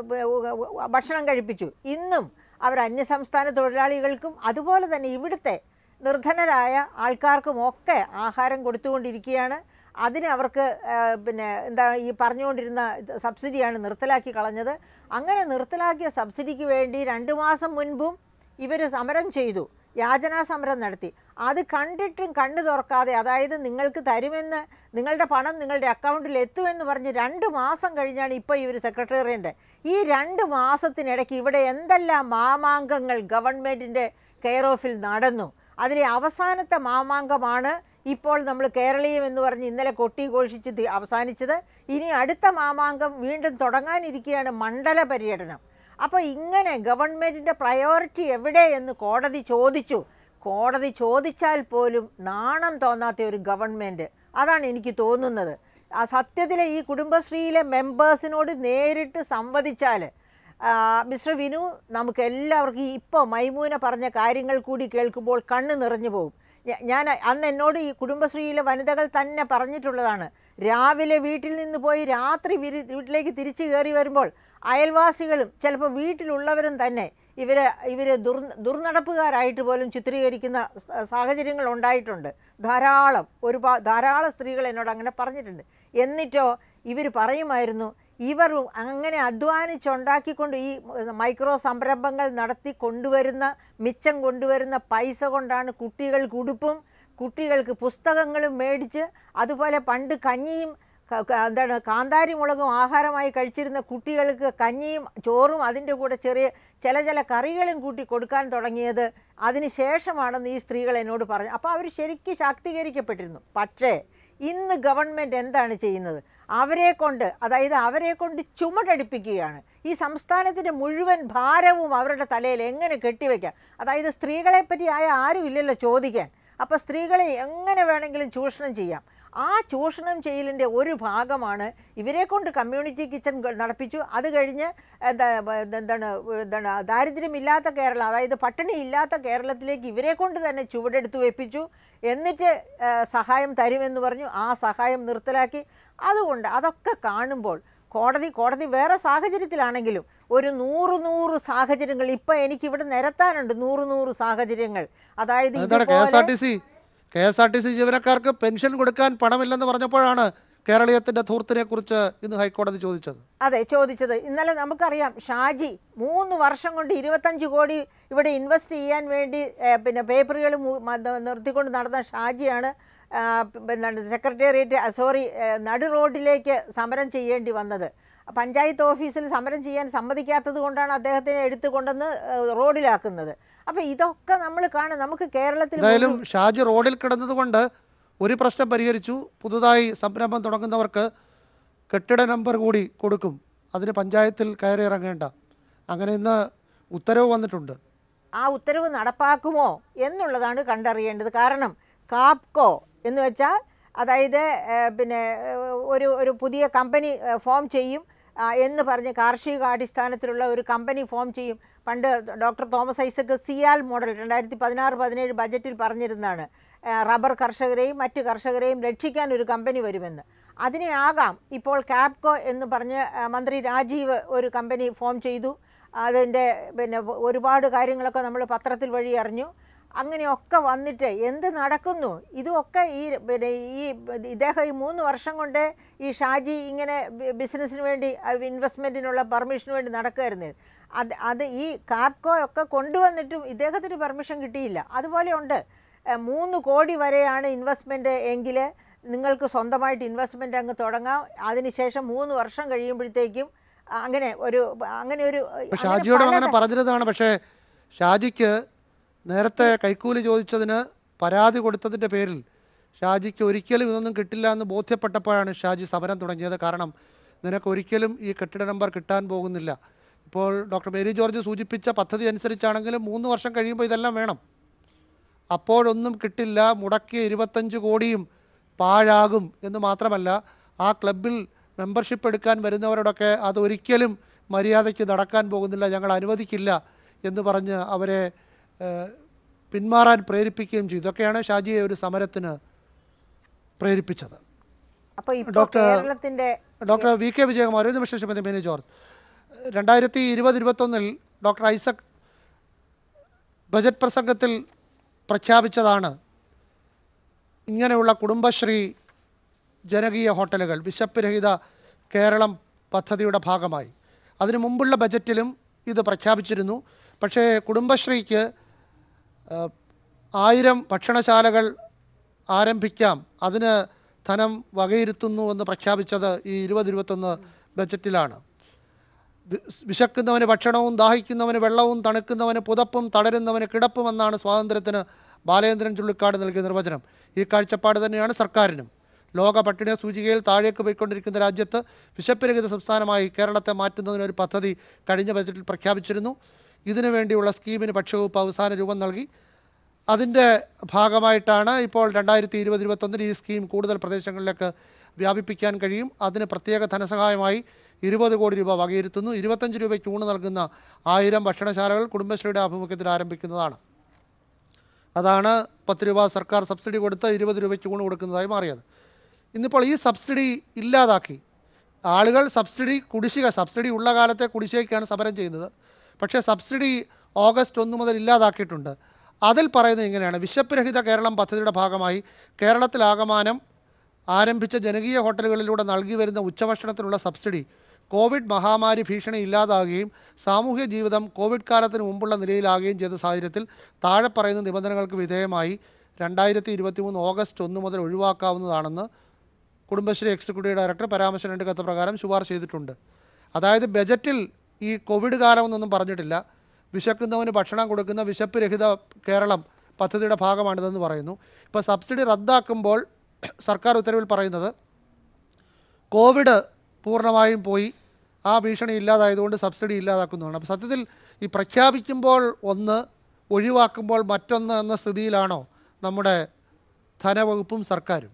ഭക്ഷണം കഴിപ്പിച്ചു ഇന്നും അവർ അന്യസംസ്ഥാന തൊഴിലാളികൾക്കും അതുപോലെ തന്നെ ഇവിടുത്തെ നിർധനരായ ആൾക്കാർക്കും ഒക്കെ ആഹാരം കൊടുത്തുകൊണ്ടിരിക്കുകയാണ് അതിന് അവർക്ക് ആ, പിന്നെ എന്താ ഈ പറഞ്ഞുകൊണ്ടിരുന്ന ഇത് സബ്സിഡിയാണ് നിർത്തലാക്കി കളഞ്ഞത് അങ്ങനെ നിർത്തലാക്കിയ സബ്സിഡിക്ക് വേണ്ടി രണ്ട് മാസം മുൻപും ഇവർ സമരം ചെയ്തു യാചനാ സമരം നടത്തി അത് കണ്ടിട്ടും കണ്ണു തുറക്കാതെ അതായത് നിങ്ങൾക്ക് തരുമെന്ന് നിങ്ങളുടെ പണം നിങ്ങളുടെ അക്കൗണ്ടിൽ എത്തുമെന്ന് പറഞ്ഞ് രണ്ട് മാസം കഴിഞ്ഞാണ് ഇപ്പോൾ ഇവർ സെക്രട്ടേറിയൻ്റെ ഈ രണ്ട് മാസത്തിനിടയ്ക്ക് ഇവിടെ എന്തെല്ലാം മാമാങ്കങ്ങൾ ഗവൺമെൻറ്റിൻ്റെ കെയർ ഓഫിൽ നടന്നു അതിലെ അവസാനത്തെ മാമാങ്കമാണ് ഇപ്പോൾ നമ്മൾ കേരളീയം എന്ന് പറഞ്ഞ് ഇന്നലെ കൊട്ടി ഘോഷിച്ച് തി- അവസാനിച്ചത് ഇനി അടുത്ത മാമാങ്കം വീണ്ടും തുടങ്ങാനിരിക്കുകയാണ് മണ്ഡല പര്യടനം അപ്പോൾ ഇങ്ങനെ ഗവൺമെൻറ്റിൻ്റെ പ്രയോറിറ്റി എവിടെ എന്ന് കോടതി ചോദിച്ചു കോടതി ചോദിച്ചാൽ പോലും നാണം തോന്നാത്ത ഒരു ഗവൺമെൻറ് അതാണ് എനിക്ക് തോന്നുന്നത് ആ സത്യത്തിലെ ഈ കുടുംബശ്രീയിലെ മെമ്പേഴ്സിനോട് നേരിട്ട് സംവദിച്ചാൽ മിസ്റ്റർ വിനു നമുക്ക് എല്ലാവർക്കും ഇപ്പോൾ മൈമൂന പറഞ്ഞ കാര്യങ്ങൾ കൂടി കേൾക്കുമ്പോൾ കണ്ണ് നിറഞ്ഞു പോകും ഞ- ഞാൻ അന്ന് എന്നോട് ഈ കുടുംബശ്രീയിലെ വനിതകൾ തന്നെ പറഞ്ഞിട്ടുള്ളതാണ് രാവിലെ വീട്ടിൽ നിന്ന് പോയി രാത്രി വിരി വീട്ടിലേക്ക് തിരിച്ചു കയറി വരുമ്പോൾ അയൽവാസികളും ചിലപ്പോൾ വീട്ടിലുള്ളവരും തന്നെ ഇവർ ഇവർ ദുർ ദുർനടപ്പുകാരായിട്ട് പോലും ചിത്രീകരിക്കുന്ന സ- സാഹചര്യങ്ങൾ ഉണ്ടായിട്ടുണ്ട് ധാരാളം ഒരുപാട് ധാരാളം സ്ത്രീകൾ എന്നോട് അങ്ങനെ പറഞ്ഞിട്ടുണ്ട് എന്നിട്ടോ ഇവർ പറയുമായിരുന്നു ഇവർ അങ്ങനെ അധ്വാനിച്ചുണ്ടാക്കിക്കൊണ്ട് ഈ മൈക്രോ സംരംഭങ്ങൾ നടത്തി കൊണ്ടുവരുന്ന മിച്ചം കൊണ്ടുവരുന്ന പൈസ കൊണ്ടാണ് കുട്ടികൾക്ക് ഉടുപ്പും കുട്ടികൾക്ക് പുസ്തകങ്ങളും മേടിച്ച് അതുപോലെ പണ്ട് കഞ്ഞിയും ക- ക- എന്താണ് കാന്താരി മുളകും ആഹാരമായി കഴിച്ചിരുന്ന കുട്ടികൾക്ക് കഞ്ഞിയും ചോറും അതിൻ്റെ കൂടെ ചെറിയ ചില ചില കറികളും കൂട്ടി കൊടുക്കാൻ തുടങ്ങിയത് അതിന് ശേഷമാണെന്ന് ഈ സ്ത്രീകൾ എന്നോട് പറഞ്ഞു അപ്പോൾ അവർ ശരിക്കും ശാക്തീകരിക്കപ്പെട്ടിരുന്നു പക്ഷേ ഇന്ന് ഗവൺമെൻറ് എന്താണ് ചെയ്യുന്നത് അവരെ കൊണ്ട് അതായത് അവരെ കൊണ്ട് ചുമടടിപ്പിക്കുകയാണ് ഈ സംസ്ഥാനത്തിൻ്റെ മുഴുവൻ ഭാരവും അവരുടെ തലയിൽ എങ്ങനെ കെട്ടിവെക്കാം അതായത് സ്ത്രീകളെ പറ്റി ആയ ആരും ഇല്ലല്ലോ ചോദിക്കാൻ അപ്പോൾ സ്ത്രീകളെ എങ്ങനെ വേണമെങ്കിലും ചൂഷണം ചെയ്യാം ആ ചൂഷണം ചെയ്യലിൻ്റെ ഒരു ഭാഗമാണ് ഇവരെ കൊണ്ട് കമ്മ്യൂണിറ്റി കിച്ചൺ ഗ- നടപ്പിച്ചു അത് കഴിഞ്ഞ് എന്താ ബ- എന്താണ് എന്താണ് ദാരിദ്ര്യമില്ലാത്ത കേരളം അതായത് പട്ടിണി ഇല്ലാത്ത കേരളത്തിലേക്ക് ഇവരെ കൊണ്ട് തന്നെ ചുവടെടുത്ത് വെപ്പിച്ചു എന്നിട്ട് ആ, സഹായം തരുമെന്ന് പറഞ്ഞു ആ സഹായം നിർത്തലാക്കി അതുകൊണ്ട് അതൊക്കെ കാണുമ്പോൾ കോടതി കോടതി വേറെ സാഹചര്യത്തിലാണെങ്കിലും ഒരു നൂറ് നൂറ് സാഹചര്യങ്ങൾ ഇപ്പം എനിക്കിവിടെ നിരത്താനുണ്ട് നൂറ് നൂറ് സാഹചര്യങ്ങൾ അതായത് എന്താണ് കെ എസ് ആർ ഇതുപോലെ T C K S R T C ജീവനക്കാർക്ക് പെൻഷൻ കൊടുക്കാൻ പണമില്ലെന്ന് പറഞ്ഞപ്പോഴാണ് കേരളീയത്തിന്റെ ധൂർത്തിനെ കുറിച്ച് ഇന്ന് ഹൈക്കോടതി ചോദിച്ചത് അതെ ചോദിച്ചത് ഇന്നലെ നമുക്കറിയാം ഷാജി മൂന്ന് വർഷം കൊണ്ട് ഇരുപത്തഞ്ച് കോടി ഇവിടെ ഇൻവെസ്റ്റ് ചെയ്യാൻ വേണ്ടി ഏ, പിന്നെ പേപ്പറുകൾ നിർത്തിക്കൊണ്ട് നടന്ന ഷാജിയാണ് ആ, എന്താണ് സെക്രട്ടേറിയറ്റ് സോറി നടു റോഡിലേക്ക് സമരം ചെയ്യേണ്ടി വന്നത് പഞ്ചായത്ത് ഓഫീസിൽ സമരം ചെയ്യാൻ സമ്മതിക്കാത്തത് കൊണ്ടാണ് അദ്ദേഹത്തിനെ എടുത്തു കൊണ്ടുവന്ന് ആ, റോഡിലാക്കുന്നത് അപ്പോൾ ഇതൊക്കെ നമ്മൾ കാണും നമുക്ക് കേരളത്തിൽ എന്തായാലും ഷാജി റോഡിൽ കിടന്നതുകൊണ്ട് ഒരു പ്രശ്നം പരിഹരിച്ചു പുതുതായി സംരംഭം തുടങ്ങുന്നവർക്ക് കെട്ടിട നമ്പർ കൂടി കൊടുക്കും അതിന് പഞ്ചായത്തിൽ കയറി ഇറങ്ങേണ്ട അങ്ങനെ ഇന്ന് ഉത്തരവ് വന്നിട്ടുണ്ട് ആ ഉത്തരവ് നടപ്പാക്കുമോ എന്നുള്ളതാണ് കണ്ടറിയേണ്ടത് കാരണം കാപ്കോ എന്ന് വെച്ചാൽ അതായത് ഏഹ്, പിന്നെ ഏഹ്, ഒരു ഒരു പുതിയ കമ്പനി ഏഹ്, ഫോം ചെയ്യും ആ, എന്ന് പറഞ്ഞ് കാർഷികാടിസ്ഥാനത്തിലുള്ള ഒരു കമ്പനി ഫോം ചെയ്യും പണ്ട് doctor Thomas Isaac CIAL model രണ്ടായിരത്തി പതിനാറ് പതിനേഴ് ബജറ്റിൽ പറഞ്ഞിരുന്നതാണ് ഏഹ്, റബ്ബർ കർഷകരെയും മറ്റ് കർഷകരെയും രക്ഷിക്കാൻ ഒരു കമ്പനി വരുമെന്ന് അതിനെ ആകാം ഇപ്പോൾ കാപ്കോ എന്ന് പറഞ്ഞ് ഏഹ്, മന്ത്രി രാജീവ് ഒരു കമ്പനി ഫോം ചെയ്തു അതിൻ്റെ പിന്നെ ഒരുപാട് കാര്യങ്ങളൊക്കെ നമ്മൾ പത്രത്തിൽ വഴി അറിഞ്ഞു അങ്ങനെയൊക്കെ വന്നിട്ട് എന്ത് നടക്കുന്നു ഇതുമൊക്കെ ഈ പിന്നെ ഈ ഇദ്ദേഹം ഈ മൂന്ന് വർഷം കൊണ്ട് ഈ ഷാജി ഇങ്ങനെ ബി- ബിസിനസ്സിന് വേണ്ടി ഇൻവെസ്റ്റ്മെൻറ്റിനുള്ള പെർമിഷന് വേണ്ടി നടക്കുമായിരുന്നു അത് അത് ഈ കാപ്കോ ഒക്കെ കൊണ്ടുവന്നിട്ടും ഇദ്ദേഹത്തിന് പെർമിഷൻ കിട്ടിയില്ല അതുപോലെ ഉണ്ട് ഏഹ് മൂന്ന് കോടി വരെയാണ് ഇൻവെസ്റ്റ്മെൻറ്റ് എങ്കിൽ നിങ്ങൾക്ക് സ്വന്തമായിട്ട് ഇൻവെസ്റ്റ്മെൻറ്റ് അങ്ങ് തുടങ്ങാം അതിനുശേഷം മൂന്ന് വർഷം കഴിയുമ്പോഴത്തേക്കും അങ്ങനെ ഒരു അങ്ങനെ ഒരു ഇപ്പൊ അങ്ങനെ ഷാജിയോട് അങ്ങനെ പല- പറഞ്ഞിരുന്നതാണ് പക്ഷേ ഷാജിക്ക് നേരത്തെ കൈക്കൂലി ചോദിച്ചതിന് പരാതി കൊടുത്തതിൻ്റെ പേരിൽ ഷാജിക്ക് ഒരിക്കലും ഇതൊന്നും കിട്ടില്ല എന്ന് ബോധ്യപ്പെട്ടപ്പോഴാണ് ഷാജി സമരം തുടങ്ങിയത് കാരണം നിനക്ക് ഒരിക്കലും ഈ കെട്ടിട നമ്പർ കിട്ടാൻ പോകുന്നില്ല ഇപ്പോൾ ഡോക്ടർ മേരി ജോർജ് സൂചിപ്പിച്ച പദ്ധതി അനുസരിച്ചാണെങ്കിലും മൂന്ന് വർഷം കഴിയുമ്പോൾ ഇതെല്ലാം വേണം അപ്പോഴൊന്നും കിട്ടില്ല മുടക്കിയ ഇരുപത്തഞ്ച് കോടിയും പാഴാകും എന്ന് മാത്രമല്ല ആ ക്ലബിൽ മെമ്പർഷിപ്പ് എടുക്കാൻ വരുന്നവരോടൊക്കെ അതൊരിക്കലും മര്യാദയ്ക്ക് നടക്കാൻ പോകുന്നില്ല ഞങ്ങൾ അനുവദിക്കില്ല എന്ന് പറഞ്ഞ് അവരെ ഏഹ്, പിന്മാറാൻ പ്രേരിപ്പിക്കുകയും ചെയ്തു ഇതൊക്കെയാണ് ഷാജിയെ ഒരു സമരത്തിന് പ്രേരിപ്പിച്ചത് അപ്പൊ ഇപ്പോൾ ഡോക്ടർ- കേരളത്തിന്റെ ഡോക്ടർ വി കെ വിജയകുമാർ ഒരു നിമിഷം ശ്രീമതി മേനി ജോർജ് രണ്ടായിരത്തി ഇരുപത് ഇരുപത്തൊന്നിൽ ഡോക്ടർ ഐസക് ബജറ്റ് പ്രസംഗത്തിൽ പ്രഖ്യാപിച്ചതാണ് ഇങ്ങനെയുള്ള കുടുംബശ്രീ ജനകീയ ഹോട്ടലുകൾ വിശപ്പ് രഹിത കേരളം പദ്ധതിയുടെ ഭാഗമായി അതിനു മുമ്പുള്ള ബജറ്റിലും ഇത് പ്രഖ്യാപിച്ചിരുന്നു പക്ഷേ കുടുംബശ്രീക്ക് ആ, ആയിരം ഭക്ഷണശാലകൾ ആരംഭിക്കാം അതിന് ധനം വകയിരുത്തുന്നു എന്ന് പ്രഖ്യാപിച്ചത് ഈ ഇരുപത് ഇരുപത്തൊന്ന് ബജറ്റിലാണ് വി- വിശക്കുന്നവന് ഭക്ഷണവും ദാഹിക്കുന്നവന് വെള്ളവും തണുക്കുന്നവന് പുതപ്പും തളരുന്നവന് കിടപ്പും എന്നാണ് സ്വാതന്ത്ര്യത്തിന് ബാലേന്ദ്രൻ ചുള്ളിക്കാട് നൽകിയ നിർവചനം ഈ കാഴ്ചപ്പാട് തന്നെയാണ് സർക്കാരിനും ലോക പട്ടിണി സൂചികയിൽ താഴേക്ക് പോയിക്കൊണ്ടിരിക്കുന്ന രാജ്യത്ത് വിശപ്പുരഹിത സംസ്ഥാനമായി കേരളത്തെ മാറ്റുന്നതിനൊരു പദ്ധതി കഴിഞ്ഞ ബജറ്റിൽ പ്രഖ്യാപിച്ചിരുന്നു ഇതിനു വേണ്ടിയുള്ള സ്കീമിന് ഭക്ഷ്യവകുപ്പ് അവസാന രൂപം നൽകി അതിൻ്റെ ഭാഗമായിട്ടാണ് ഇപ്പോൾ രണ്ടായിരത്തി ഇരുപത് ഇരുപത്തൊന്നിൽ ഈ സ്കീം കൂടുതൽ പ്രദേശങ്ങളിലേക്ക് വ്യാപിപ്പിക്കാൻ കഴിയും അതിന് പ്രത്യേക ധനസഹായമായി ഇരുപത് കോടി രൂപ വകയിരുത്തുന്നു ഇരുപത്തഞ്ച് രൂപയ്ക്ക് ഊണ് നൽകുന്ന ആയിരം ഭക്ഷണശാലകൾ കുടുംബശ്രീയുടെ ആഭിമുഖ്യത്തിൽ ആരംഭിക്കുന്നതാണ് അതാണ് പത്ത് രൂപ സർക്കാർ സബ്സിഡി കൊടുത്ത് ഇരുപത് രൂപയ്ക്ക് ഊണ് കൊടുക്കുന്നതായി മാറിയത് ഇന്നിപ്പോൾ ഈ സബ്സിഡി ഇല്ലാതാക്കി ആളുകൾ സബ്സിഡി കുടിശ്ശിക സബ്സിഡി ഉള്ള കാലത്തെ കുടിശ്ശികയ്ക്കാണ് സമരം ചെയ്യുന്നത് പക്ഷേ സബ്സിഡി ഓഗസ്റ്റ് ഒന്ന് മുതൽ ഇല്ലാതാക്കിയിട്ടുണ്ട് അതിൽ പറയുന്നത് ഇങ്ങനെയാണ് വിശപ്പ് രഹിത കേരളം പദ്ധതിയുടെ ഭാഗമായി കേരളത്തിലാകമാനം ആരംഭിച്ച ജനകീയ ഹോട്ടലുകളിലൂടെ നൽകി വരുന്ന ഉച്ചഭക്ഷണത്തിനുള്ള സബ്സിഡി കോവിഡ് മഹാമാരി ഭീഷണി ഇല്ലാതാകുകയും സാമൂഹ്യ ജീവിതം കോവിഡ് കാലത്തിന് മുമ്പുള്ള നിലയിലാകുകയും ചെയ്ത സാഹചര്യത്തിൽ താഴെ പറയുന്ന നിബന്ധനകൾക്ക് വിധേയമായി രണ്ടായിരത്തി ഇരുപത്തി മൂന്ന് ഓഗസ്റ്റ് ഒന്ന് മുതൽ ഒഴിവാക്കാവുന്നതാണെന്ന് കുടുംബശ്രീ എക്സിക്യൂട്ടീവ് ഡയറക്ടർ പരാമർശം രണ്ട് കത്ത് പ്രകാരം ശുപാർശ ചെയ്തിട്ടുണ്ട് അതായത് ബജറ്റിൽ ഈ കോവിഡ് കാലമെന്നൊന്നും പറഞ്ഞിട്ടില്ല വിശക്കുന്നവന് ഭക്ഷണം കൊടുക്കുന്ന വിശപ്പ് രഹിത കേരളം പദ്ധതിയുടെ ഭാഗമാണിതെന്ന് പറയുന്നു ഇപ്പോൾ സബ്സിഡി റദ്ദാക്കുമ്പോൾ സർക്കാർ ഉത്തരവിൽ പറയുന്നത് കോവിഡ് പൂർണ്ണമായും പോയി ആ ഭീഷണി ഇല്ലാതായതുകൊണ്ട് സബ്സിഡി ഇല്ലാതാക്കുന്നതാണ് അപ്പോൾ സത്യത്തിൽ ഈ പ്രഖ്യാപിക്കുമ്പോൾ ഒന്ന് ഒഴിവാക്കുമ്പോൾ മറ്റൊന്ന് എന്ന സ്ഥിതിയിലാണോ നമ്മുടെ ധനവകുപ്പും സർക്കാരും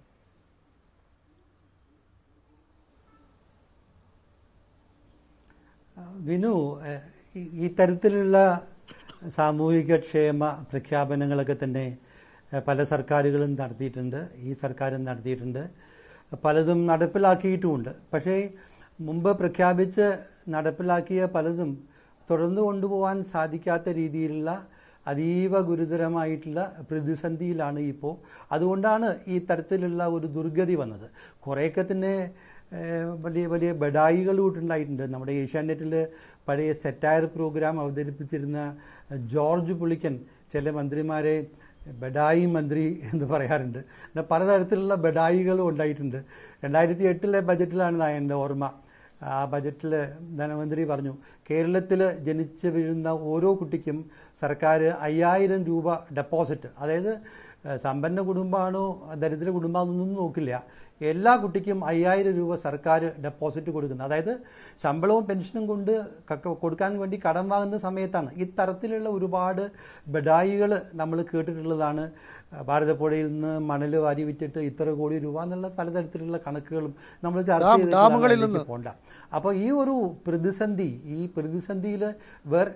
വിനു ഏഹ്, ഈ- ഈ തരത്തിലുള്ള സാമൂഹിക ക്ഷേമ പ്രഖ്യാപനങ്ങളൊക്കെ തന്നെ ഏഹ്, പല സർക്കാരുകളും നടത്തിയിട്ടുണ്ട് ഈ സർക്കാരും നടത്തിയിട്ടുണ്ട് പലതും നടപ്പിലാക്കിയിട്ടുമുണ്ട് പക്ഷേ മുമ്പ് പ്രഖ്യാപിച്ച് നടപ്പിലാക്കിയ പലതും തുടർന്നു കൊണ്ടുപോകാൻ സാധിക്കാത്ത രീതിയിലുള്ള അതീവ ഗുരുതരമായിട്ടുള്ള പ്രതിസന്ധിയിലാണ് ഇപ്പോൾ അതുകൊണ്ടാണ് ഈ തരത്തിലുള്ള ഒരു ദുർഗതി വന്നത് കുറേയൊക്കെ തന്നെ ഏഹ്, വലിയ വലിയ ബഡായികളുണ്ടായിട്ടുണ്ട് നമ്മുടെ ഏഷ്യാനെറ്റിൽ പഴയ സെറ്റയർ പ്രോഗ്രാം അവതരിപ്പിച്ചിരുന്ന ജോർജ് പുളിക്കൻ ചില മന്ത്രിമാരെ ബഡായി മന്ത്രി എന്ന് പറയാറുണ്ട് പിന്നെ പലതരത്തിലുള്ള ബഡായികളും ഉണ്ടായിട്ടുണ്ട് രണ്ടായിരത്തി എട്ടിലെ ബജറ്റിലാണ് എൻ്റെ ഓർമ്മ ആ ബജറ്റിൽ ധനമന്ത്രി പറഞ്ഞു കേരളത്തിൽ ജനിച്ചു വീഴുന്ന ഓരോ കുട്ടിക്കും സർക്കാർ അയ്യായിരം രൂപ ഡെപ്പോസിറ്റ് അതായത് ഏഹ്, സമ്പന്ന കുടുംബമാണോ ദരിദ്ര കുടുംബമാണെന്നൊന്നും നോക്കില്ല എല്ലാ കുട്ടിക്കും അയ്യായിരം രൂപ സർക്കാർ ഡെപ്പോസിറ്റ് കൊടുക്കുന്നത് അതായത് ശമ്പളവും പെൻഷനും കൊണ്ട് കക്ക- കൊടുക്കാൻ വേണ്ടി കടം വാങ്ങുന്ന സമയത്താണ് ഈ തരത്തിലുള്ള ഒരുപാട് ബഡായികൾ നമ്മൾ കേട്ടിട്ടുള്ളതാണ് ഭാരതപ്പുഴയിൽ നിന്ന് മണൽ വാരി വിറ്റിട്ട് ഇത്ര കോടി രൂപ എന്നുള്ള പലതരത്തിലുള്ള കണക്കുകളും നമ്മൾ ചർച്ച ഡാം- ചെയ്തിട്ടുള്ളതാണ്. ഡാമുകളിൽ അതിലേക്ക് നിന്ന്. പോണ്ട അപ്പോൾ ഈ ഒരു പ്രതിസന്ധി ഈ പ്രതിസന്ധിയിൽ വേറെ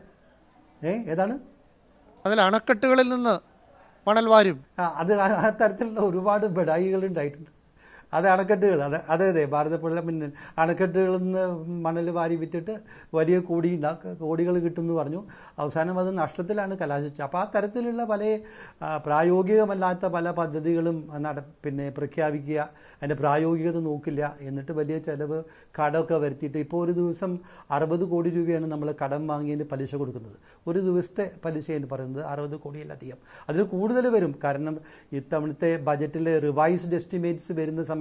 ഏ ഏതാണ് അതിൽ അണക്കെട്ടുകളിൽ നിന്ന് മണൽ വാരും ആ അത് ആ ആ തരത്തിലുള്ള ഒരുപാട് ബഡായികൾ ഉണ്ടായിട്ടുണ്ട് അത് അണക്കെട്ടുകൾ അത് അതെ അതെ ഭാരതപ്പുഴ പിന്നെ അണക്കെട്ടുകളിൽ നിന്ന് മണൽ വാരി വിറ്റിട്ട് വലിയ കോടി ഉണ്ടാക്ക കോടികൾ കിട്ടുമെന്ന് പറഞ്ഞു അവസാനം അത് നഷ്ടത്തിലാണ് കലാശിച്ചത് അപ്പോൾ ആ തരത്തിലുള്ള പല ആ, പ്രായോഗികമല്ലാത്ത പല പദ്ധതികളും നട പിന്നെ പ്രഖ്യാപിക്കുക അതിൻ്റെ പ്രായോഗികത നോക്കില്ല എന്നിട്ട് വലിയ ചിലവ് കടമൊക്കെ വരുത്തിയിട്ട് ഇപ്പോൾ ഒരു ദിവസം അറുപത് കോടി രൂപയാണ് നമ്മൾ കടം വാങ്ങിയതിന് പലിശ കൊടുക്കുന്നത് ഒരു ദിവസത്തെ പലിശ എന്ന് പറയുന്നത് അറുപത് കോടിയിലധികം അതിൽ കൂടുതൽ വരും കാരണം ഇത്തവണത്തെ ബജറ്റിൽ റിവൈസ്ഡ് എസ്റ്റിമേറ്റ്സ് വരുന്ന സമയത്ത്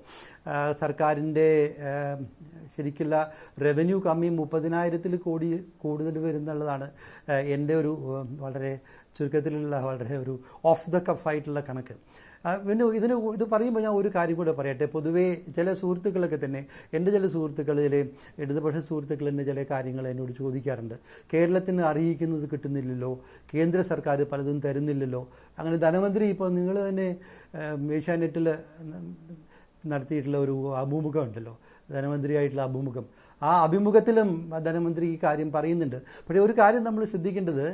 ആ, സർക്കാരിൻ്റെ ആ, ശരിക്കുള്ള റവന്യൂ കമ്മി മുപ്പതിനായിരത്തിൽ കോടി കൂടുതൽ വരുന്നുള്ളതാണ് ആ, എൻ്റെ ഒരു ആ, വളരെ ചുരുക്കത്തിലുള്ള വളരെ ഒരു ഓഫ് ദ കഫ് ആയിട്ടുള്ള കണക്ക് ആ, പിന്നെ ഇതിന് ഇത് പറയുമ്പോൾ ഞാൻ ഒരു കാര്യം കൂടെ പറയട്ടെ പൊതുവേ ചില സുഹൃത്തുക്കളൊക്കെ തന്നെ എൻ്റെ ചില സുഹൃത്തുക്കളിലെ ഇടതുപക്ഷ സുഹൃത്തുക്കൾ തന്നെ ചില കാര്യങ്ങൾ എന്നോട് ചോദിക്കാറുണ്ട് കേരളത്തിന് അറിയിക്കുന്നത് കിട്ടുന്നില്ലല്ലോ കേന്ദ്ര സർക്കാർ പലതും തരുന്നില്ലല്ലോ അങ്ങനെ ധനമന്ത്രി ഇപ്പോൾ നിങ്ങൾ തന്നെ ഏഷ്യാനെറ്റിൽ നടത്തിയിട്ടുള്ള ഒരു അഭിമുഖം ഉണ്ടല്ലോ ധനമന്ത്രിയായിട്ടുള്ള അഭിമുഖം ആ അഭിമുഖത്തിലും ധനമന്ത്രി ഈ കാര്യം പറയുന്നുണ്ട് പക്ഷേ ഒരു കാര്യം നമ്മൾ ശ്രദ്ധിക്കേണ്ടത്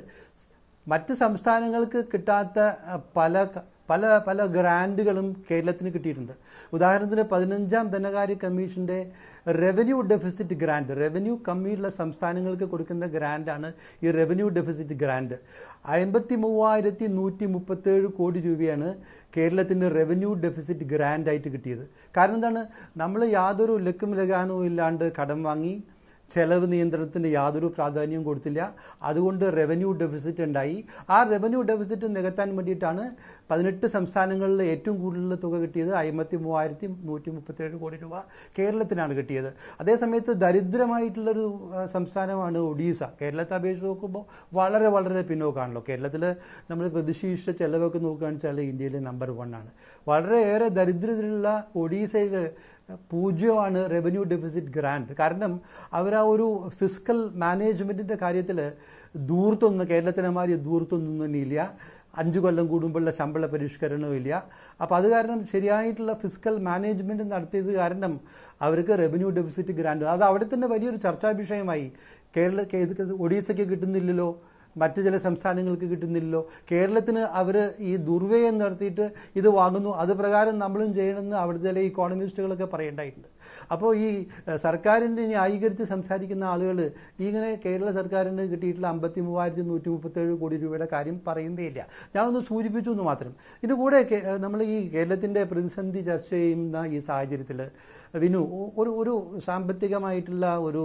മറ്റ് സംസ്ഥാനങ്ങൾക്ക് കിട്ടാത്ത അഹ്, പല ക- പല പല ഗ്രാൻറ്റുകളും കേരളത്തിന് കിട്ടിയിട്ടുണ്ട് ഉദാഹരണത്തിന് പതിനഞ്ചാം ധനകാര്യ കമ്മീഷൻ്റെ റവന്യൂ ഡെഫിസിറ്റ് ഗ്രാൻഡ് റവന്യൂ കമ്മിയുള്ള സംസ്ഥാനങ്ങൾക്ക് കൊടുക്കുന്ന ഗ്രാൻഡാണ് ഈ റവന്യൂ ഡെഫിസിറ്റ് ഗ്രാൻഡ് അമ്പത്തി മൂവായിരത്തി നൂറ്റി മുപ്പത്തേഴ് കോടി രൂപയാണ് കേരളത്തിന് റവന്യൂ ഡെഫിസിറ്റ് ഗ്രാൻഡായിട്ട് കിട്ടിയത് കാരണം എന്താണ് നമ്മൾ യാതൊരു ലക്കും ലഗാനവും ഇല്ലാണ്ട് കടം വാങ്ങി ചെലവ് നിയന്ത്രണത്തിന് യാതൊരു പ്രാധാന്യവും കൊടുത്തില്ല അതുകൊണ്ട് റവന്യൂ ഡെഫിസിറ്റ് ഉണ്ടായി ആ റവന്യൂ ഡെഫിസിറ്റ് നികത്താൻ വേണ്ടിയിട്ടാണ് പതിനെട്ട് സംസ്ഥാനങ്ങളിൽ ഏറ്റവും കൂടുതൽ തുക കിട്ടിയത് അമ്പത്തി മൂവായിരത്തി നൂറ്റി മുപ്പത്തേഴ് കോടി രൂപ കേരളത്തിനാണ് കിട്ടിയത് അതേസമയത്ത് ദരിദ്രമായിട്ടുള്ളൊരു ആ, സംസ്ഥാനമാണ് ഒഡീസ കേരളത്തെ അപേക്ഷിച്ച് നോക്കുമ്പോൾ വളരെ വളരെ പിന്നോക്കാണല്ലോ കേരളത്തിൽ നമ്മൾ പ്രതിശീർഷ ചെലവൊക്കെ നോക്കുകയാണെന്ന് വെച്ചാൽ ഇന്ത്യയിലെ നമ്പർ വൺ ആണ് വളരെയേറെ ദരിദ്രത്തിലുള്ള ഒഡീസയിൽ പൂജ്യമാണ് റവന്യൂ ഡെഫിസിറ്റ് ഗ്രാൻഡ് കാരണം അവർ ആ ഒരു ഫിസിക്കൽ മാനേജ്മെൻറ്റിൻ്റെ കാര്യത്തിൽ ദൂർത്തൊന്നും കേരളത്തിനെ മാതിരി ദൂർത്തൊന്നും തന്നെ ഇല്ല അഞ്ച് കൊല്ലം കൂടുമ്പോഴുള്ള ശമ്പള പരിഷ്കരണവും ഇല്ല അപ്പോൾ അത് കാരണം ശരിയായിട്ടുള്ള ഫിസിക്കൽ മാനേജ്മെൻറ്റ് നടത്തിയത് കാരണം അവർക്ക് റവന്യൂ ഡെഫിസിറ്റ് ഗ്രാൻഡ് അത് അവിടെ തന്നെ വലിയൊരു ചർച്ചാ വിഷയമായി കേരള കേ- ഒഡീസയ്ക്ക് കിട്ടുന്നില്ലല്ലോ മറ്റ് ചില സംസ്ഥാനങ്ങൾക്ക് കിട്ടുന്നില്ലല്ലോ കേരളത്തിന് അവർ ഈ ദുർവ്യയം നടത്തിയിട്ട് ഇത് വാങ്ങുന്നു അത് പ്രകാരം നമ്മളും ചെയ്യണമെന്ന് അവിടുത്തെ ചില ഇക്കോണമിസ്റ്റുകളൊക്കെ പറയേണ്ടായിട്ടുണ്ട് അപ്പോൾ ഈ ഏഹ്, സർക്കാരിൻ്റെ ന്യായീകരിച്ച് സംസാരിക്കുന്ന ആളുകൾ ഇങ്ങനെ കേരള സർക്കാരിന് കിട്ടിയിട്ടുള്ള അമ്പത്തി മൂവായിരത്തി നൂറ്റി മുപ്പത്തേഴ് കോടി രൂപയുടെ കാര്യം പറയുന്നേ ഇല്ല ഞാൻ ഒന്ന് സൂചിപ്പിച്ചു എന്ന് മാത്രം ഇതിന് കൂടെ കേ- ഏഹ്, നമ്മൾ ഈ കേരളത്തിൻ്റെ പ്രതിസന്ധി ചർച്ച ചെയ്യുന്ന ഈ സാഹചര്യത്തിൽ വിനു ഒ- ഒരു ഒരു സാമ്പത്തികമായിട്ടുള്ള ഒരു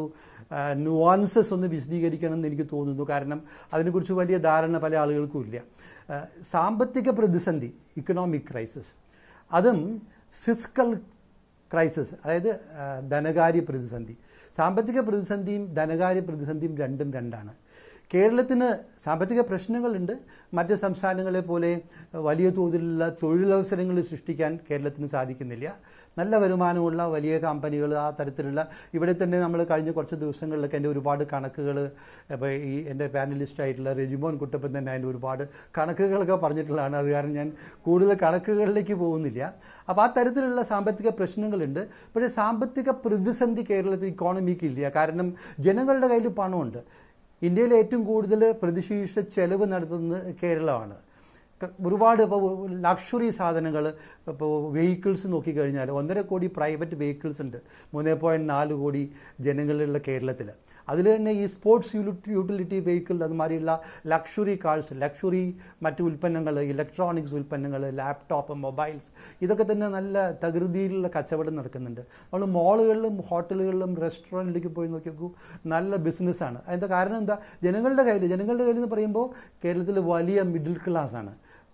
നുവാൻസസ് ഒന്ന് വിശദീകരിക്കണം എന്ന് എനിക്ക് തോന്നുന്നു കാരണം അതിനെക്കുറിച്ച് വലിയ ധാരണ പല ആളുകൾക്കും ഇല്ല ആ, സാമ്പത്തിക പ്രതിസന്ധി ഇക്കണോമിക് ക്രൈസിസ് അതും ഫിസിക്കൽ ക്രൈസിസ് അതായത് ആ, ധനകാര്യ പ്രതിസന്ധി സാമ്പത്തിക പ്രതിസന്ധിയും ധനകാര്യ പ്രതിസന്ധിയും രണ്ടും രണ്ടാണ് കേരളത്തിന് സാമ്പത്തിക പ്രശ്നങ്ങളുണ്ട് മറ്റ് സംസ്ഥാനങ്ങളെ പോലെ വലിയ തോതിലുള്ള തൊഴിലവസരങ്ങൾ സൃഷ്ടിക്കാൻ കേരളത്തിന് സാധിക്കുന്നില്ല നല്ല വരുമാനമുള്ള വലിയ കമ്പനികൾ ആ തരത്തിലുള്ള ഇവിടെ തന്നെ നമ്മൾ കഴിഞ്ഞ കുറച്ച് ദിവസങ്ങളിലൊക്കെ എൻ്റെ ഒരുപാട് കണക്കുകൾ ഇപ്പോൾ ഈ എൻ്റെ പാനലിസ്റ്റ് ആയിട്ടുള്ള റെജിമോൻ കുട്ടപ്പൻ തന്നെ അതിൻ്റെ ഒരുപാട് കണക്കുകളൊക്കെ പറഞ്ഞിട്ടുള്ളതാണ് അത് കാരണം ഞാൻ കൂടുതൽ കണക്കുകളിലേക്ക് പോകുന്നില്ല അപ്പോൾ ആ തരത്തിലുള്ള സാമ്പത്തിക പ്രശ്നങ്ങളുണ്ട് പക്ഷേ സാമ്പത്തിക പ്രതിസന്ധി കേരളത്തിൽ ഇക്കോണമിക്ക് ഇല്ല കാരണം ജനങ്ങളുടെ കയ്യിൽ പണമുണ്ട് ഇന്ത്യയിലെ ഏറ്റവും കൂടുതൽ പ്രതിശീർഷ ചെലവ് നടത്തുന്നത് കേരളമാണ് ക- ഒരുപാട് ഇപ്പോൾ ലക്ഷറി സാധനങ്ങൾ ഇപ്പോൾ വെഹിക്കിൾസ് നോക്കിക്കഴിഞ്ഞാൽ ഒന്നര കോടി പ്രൈവറ്റ് വെഹിക്കിൾസ് ഉണ്ട് മൂന്ന് പോയിൻറ്റ് നാല് കോടി ജനങ്ങളുള്ള കേരളത്തിൽ അതിൽ തന്നെ ഈ സ്പോർട്സ് യൂട്ടിലിറ്റി വെഹിക്കിൾ അതുമാതിരിയുള്ള ലക്ഷറി കാർസ് ലക്ഷറി മറ്റ് ഉൽപ്പന്നങ്ങൾ ഇലക്ട്രോണിക്സ് ഉൽപ്പന്നങ്ങൾ ലാപ്ടോപ്പ് മൊബൈൽസ് ഇതൊക്കെ തന്നെ നല്ല തകൃതിയിലുള്ള കച്ചവടം നടക്കുന്നുണ്ട് നമ്മൾ മോളുകളിലും ഹോട്ടലുകളിലും റെസ്റ്റോറൻറ്റിലേക്ക് പോയി നോക്കി നോക്കൂ നല്ല ബിസിനസ്സാണ് അതിൻ്റെ കാരണം എന്താ ജനങ്ങളുടെ കയ്യിൽ ജനങ്ങളുടെ കയ്യിൽ എന്ന് പറയുമ്പോൾ കേരളത്തിൽ വലിയ മിഡിൽ ക്ലാസ് ആണ്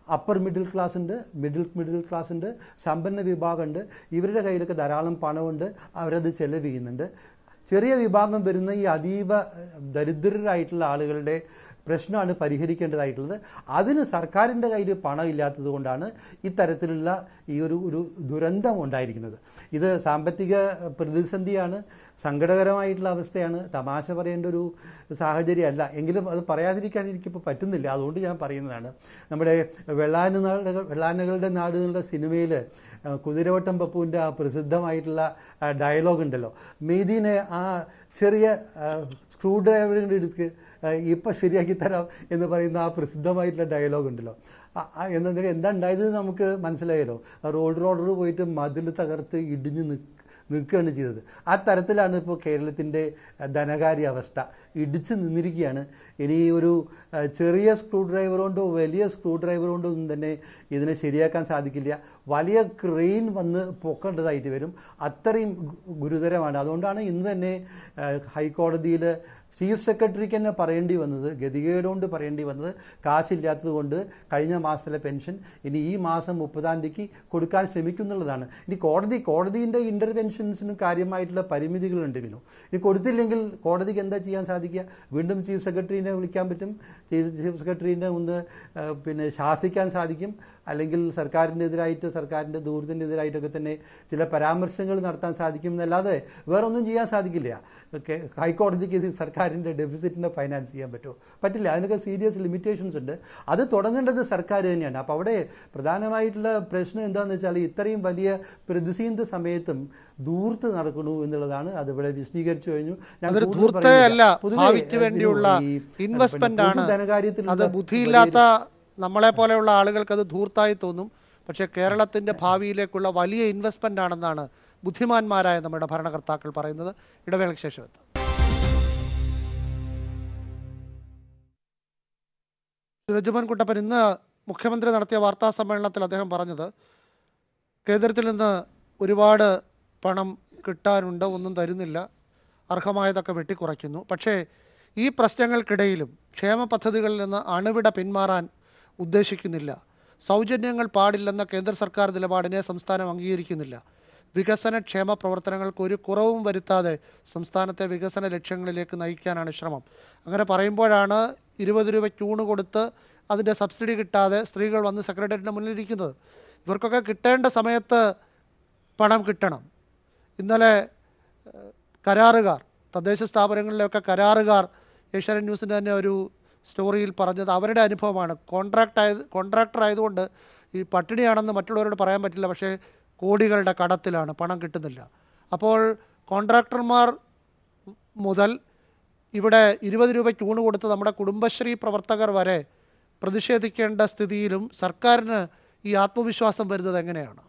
അപ്പർ മിഡിൽ ക്ലാസ് ഉണ്ട് മിഡിൽ മിഡിൽ ക്ലാസ് ഉണ്ട് സമ്പന്ന വിഭാഗമുണ്ട് ഇവരുടെ കയ്യിലൊക്കെ ധാരാളം പണമുണ്ട് അവരത് ചെലവ് ചെയ്യുന്നുണ്ട് ചെറിയ വിഭാഗം വരുന്ന ഈ അതീവ ഏഹ്, ദരിദ്രരായിട്ടുള്ള ആളുകളുടെ പ്രശ്നമാണ് പരിഹരിക്കേണ്ടതായിട്ടുള്ളത് അതിന് സർക്കാരിൻ്റെ കയ്യിൽ പണം ഇല്ലാത്തത് കൊണ്ടാണ് ഇത്തരത്തിലുള്ള ഈ ഒരു ഒരു ദുരന്തം ഉണ്ടായിരിക്കുന്നത് ഇത് സാമ്പത്തിക പ്രതിസന്ധിയാണ് സങ്കടകരമായിട്ടുള്ള അവസ്ഥയാണ് തമാശ പറയേണ്ട ഒരു സാഹചര്യമല്ല എങ്കിലും അത് പറയാതിരിക്കാൻ എനിക്കിപ്പോൾ പറ്റുന്നില്ല അതുകൊണ്ട് ഞാൻ പറയുന്നതാണ് നമ്മുടെ വെള്ളാനുനാളുകൾ വെള്ളാനകളുടെ നാട് എന്നുള്ള സിനിമയിൽ കുതിരവട്ടം പപ്പുവിൻ്റെ ആ പ്രസിദ്ധമായിട്ടുള്ള ഡയലോഗ് ഉണ്ടല്ലോ മെയ്തീനെ ആ ചെറിയ സ്ക്രൂ ഡ്രൈവറിൻ്റെ അടുത്ത് ഇപ്പം ശരിയാക്കി തരാം എന്ന് പറയുന്ന ആ പ്രസിദ്ധമായിട്ടുള്ള ഡയലോഗ് ഉണ്ടല്ലോ എന്താ എന്താ ഉണ്ടായത് നമുക്ക് മനസ്സിലായല്ലോ റോഡ് റോഡർ പോയിട്ട് മതിൽ തകർത്ത് ഇടിഞ്ഞ് നിൽക്കുക നിൽക്കുകയാണ് ചെയ്തത് ആ തരത്തിലാണ് ഇപ്പോൾ കേരളത്തിൻ്റെ ധനകാര്യ അവസ്ഥ ഇടിച്ചു നിന്നിരിക്കുകയാണ് ഇനി ഒരു അഹ്, ചെറിയ സ്ക്രൂ ഡ്രൈവർ കൊണ്ടോ വലിയ സ്ക്രൂ ഡ്രൈവർ കൊണ്ടോ ഒന്നും തന്നെ ഇതിനെ ശരിയാക്കാൻ സാധിക്കില്ല വലിയ ക്രെയിൻ വന്ന് പൊക്കേണ്ടതായിട്ട് വരും അത്രയും ഗു- ഗുരുതരമാണ് അതുകൊണ്ടാണ് ഇന്ന് തന്നെ ഹൈക്കോടതിയിൽ ചീഫ് സെക്രട്ടറിക്ക് തന്നെ പറയേണ്ടി വന്നത് ഗതികേടുകൊണ്ട് പറയേണ്ടി വന്നത് കാശില്ലാത്തത് കൊണ്ട് കഴിഞ്ഞ മാസത്തിലെ പെൻഷൻ ഇനി ഈ മാസം മുപ്പതാം തീയതിക്ക് കൊടുക്കാൻ ശ്രമിക്കുന്നുള്ളതാണ് ഇനി കോടതി കോടതിൻ്റെ ഇൻ്റർവെൻഷൻസിനും കാര്യമായിട്ടുള്ള പരിമിതികളുണ്ട് വിനു ഇനി കൊടുത്തില്ലെങ്കിൽ കോടതിക്ക് എന്താ ചെയ്യാൻ സാധിക്കുക വീണ്ടും ചീഫ് സെക്രട്ടറിനെ വിളിക്കാൻ പറ്റും ചീഫ് ചീഫ് സെക്രട്ടറിനെ ഒന്ന് ആ, പിന്നെ ശാസിക്കാൻ സാധിക്കും അല്ലെങ്കിൽ സർക്കാരിനെതിരായിട്ട് സർക്കാരിൻ്റെ ദൂരത്തിനെതിരായിട്ടൊക്കെ തന്നെ ചില പരാമർശങ്ങൾ നടത്താൻ സാധിക്കും എന്നല്ലാതെ വേറൊന്നും ചെയ്യാൻ സാധിക്കില്ല ഒക്കെ ഹൈക്കോടതിക്ക് ഇത് സർക്കാരിൻ്റെ ഡെഫിസിറ്റിനെ ഫൈനാൻസ് ചെയ്യാൻ പറ്റുമോ പറ്റില്ല അതിനൊക്കെ സീരിയസ് ലിമിറ്റേഷൻസ് ഉണ്ട് അത് തുടങ്ങേണ്ടത് സർക്കാർ തന്നെയാണ് അപ്പോൾ അവിടെ പ്രധാനമായിട്ടുള്ള പ്രശ്നം എന്താണെന്ന് വെച്ചാൽ ഇത്രയും വലിയ പ്രതിസന്ധി സമയത്തും ദൂർത്ത് നടക്കണു എന്നുള്ളതാണ് അതിവിടെ വിശദീകരിച്ചു കഴിഞ്ഞു ഞാൻ അതൊരു കൂടുതൽ ധൂർത്തേ പറയുന്നില്ല. അല്ല പൊതുവേ, ഭാവിക്ക് ഏഹ്, വേണ്ടിയുള്ള ഈ, ഇൻവെസ്റ്റ്മെന്റ് പിന്നെ ആണ് പൊതുധനകാര്യത്തിലുള്ള അത് ബുദ്ധിയില്ലാത്ത നമ്മളെ പോലെയുള്ള ആളുകൾക്ക് അത് ധൂർത്തായി തോന്നും പക്ഷേ കേരളത്തിന്റെ ഭാവിയിലേക്കുള്ള വലിയ ഇൻവെസ്റ്റ്മെന്റ് ആണെന്നാണ് ബുദ്ധിമാന്മാരായ നമ്മുടെ ഭരണകർത്താക്കൾ പറയുന്നത് ഇടവേളയ്ക്ക് ശേഷം എത്താം രജുമൻ കുട്ടപ്പൻ ഇന്ന് മുഖ്യമന്ത്രി നടത്തിയ വാർത്താ സമ്മേളനത്തിൽ അദ്ദേഹം പറഞ്ഞത് കേന്ദ്രത്തിൽ നിന്ന് ഒരുപാട് പണം കിട്ടാനുണ്ട് ഒന്നും തരുന്നില്ല അർഹമായതൊക്കെ വെട്ടിക്കുറയ്ക്കുന്നു പക്ഷേ ഈ പ്രശ്നങ്ങൾക്കിടയിലും ക്ഷേമ പദ്ധതികളിൽ നിന്ന് അണുവിട പിന്മാറാൻ ഉദ്ദേശിക്കുന്നില്ല സൗജന്യങ്ങൾ പാടില്ലെന്ന കേന്ദ്ര സർക്കാർ നിലപാടിനെ സംസ്ഥാനം അംഗീകരിക്കുന്നില്ല വികസന ക്ഷേമ പ്രവർത്തനങ്ങൾക്ക് ഒരു കുറവും വരുത്താതെ സംസ്ഥാനത്തെ വികസന ലക്ഷ്യങ്ങളിലേക്ക് നയിക്കാനാണ് ശ്രമം അങ്ങനെ പറയുമ്പോഴാണ് ഇരുപത് രൂപയ്ക്ക് ഊണ് കൊടുത്ത് അതിൻ്റെ സബ്സിഡി കിട്ടാതെ സ്ത്രീകൾ വന്ന് സെക്രട്ടേറിയറ്റിന് മുന്നിലിരിക്കുന്നത് ഇവർക്കൊക്കെ കിട്ടേണ്ട സമയത്ത് പണം കിട്ടണം ഇന്നലെ ഏഹ്, കരാറുകാർ തദ്ദേശ സ്ഥാപനങ്ങളിലൊക്കെ കരാറുകാർ ഏഷ്യാനെറ്റ് ന്യൂസിൻ്റെ തന്നെ ഒരു സ്റ്റോറിയിൽ പറഞ്ഞത് അവരുടെ അനുഭവമാണ് കോൺട്രാക്ട് ആയത് കോൺട്രാക്ടർ ആയതുകൊണ്ട് ഈ പട്ടിണിയാണെന്ന് മറ്റുള്ളവരോട് പറയാൻ പറ്റില്ല പക്ഷേ കോടികളുടെ കടത്തിലാണ് പണം കിട്ടുന്നില്ല അപ്പോൾ കോൺട്രാക്ടർമാർ മുതൽ ഇവിടെ ഇരുപത് രൂപയ്ക്ക് ഊണ് കൊടുത്ത് നമ്മുടെ കുടുംബശ്രീ പ്രവർത്തകർ വരെ പ്രതിഷേധിക്കേണ്ട സ്ഥിതിയിലും സർക്കാരിന് ഈ ആത്മവിശ്വാസം വരുന്നത് എങ്ങനെയാണ്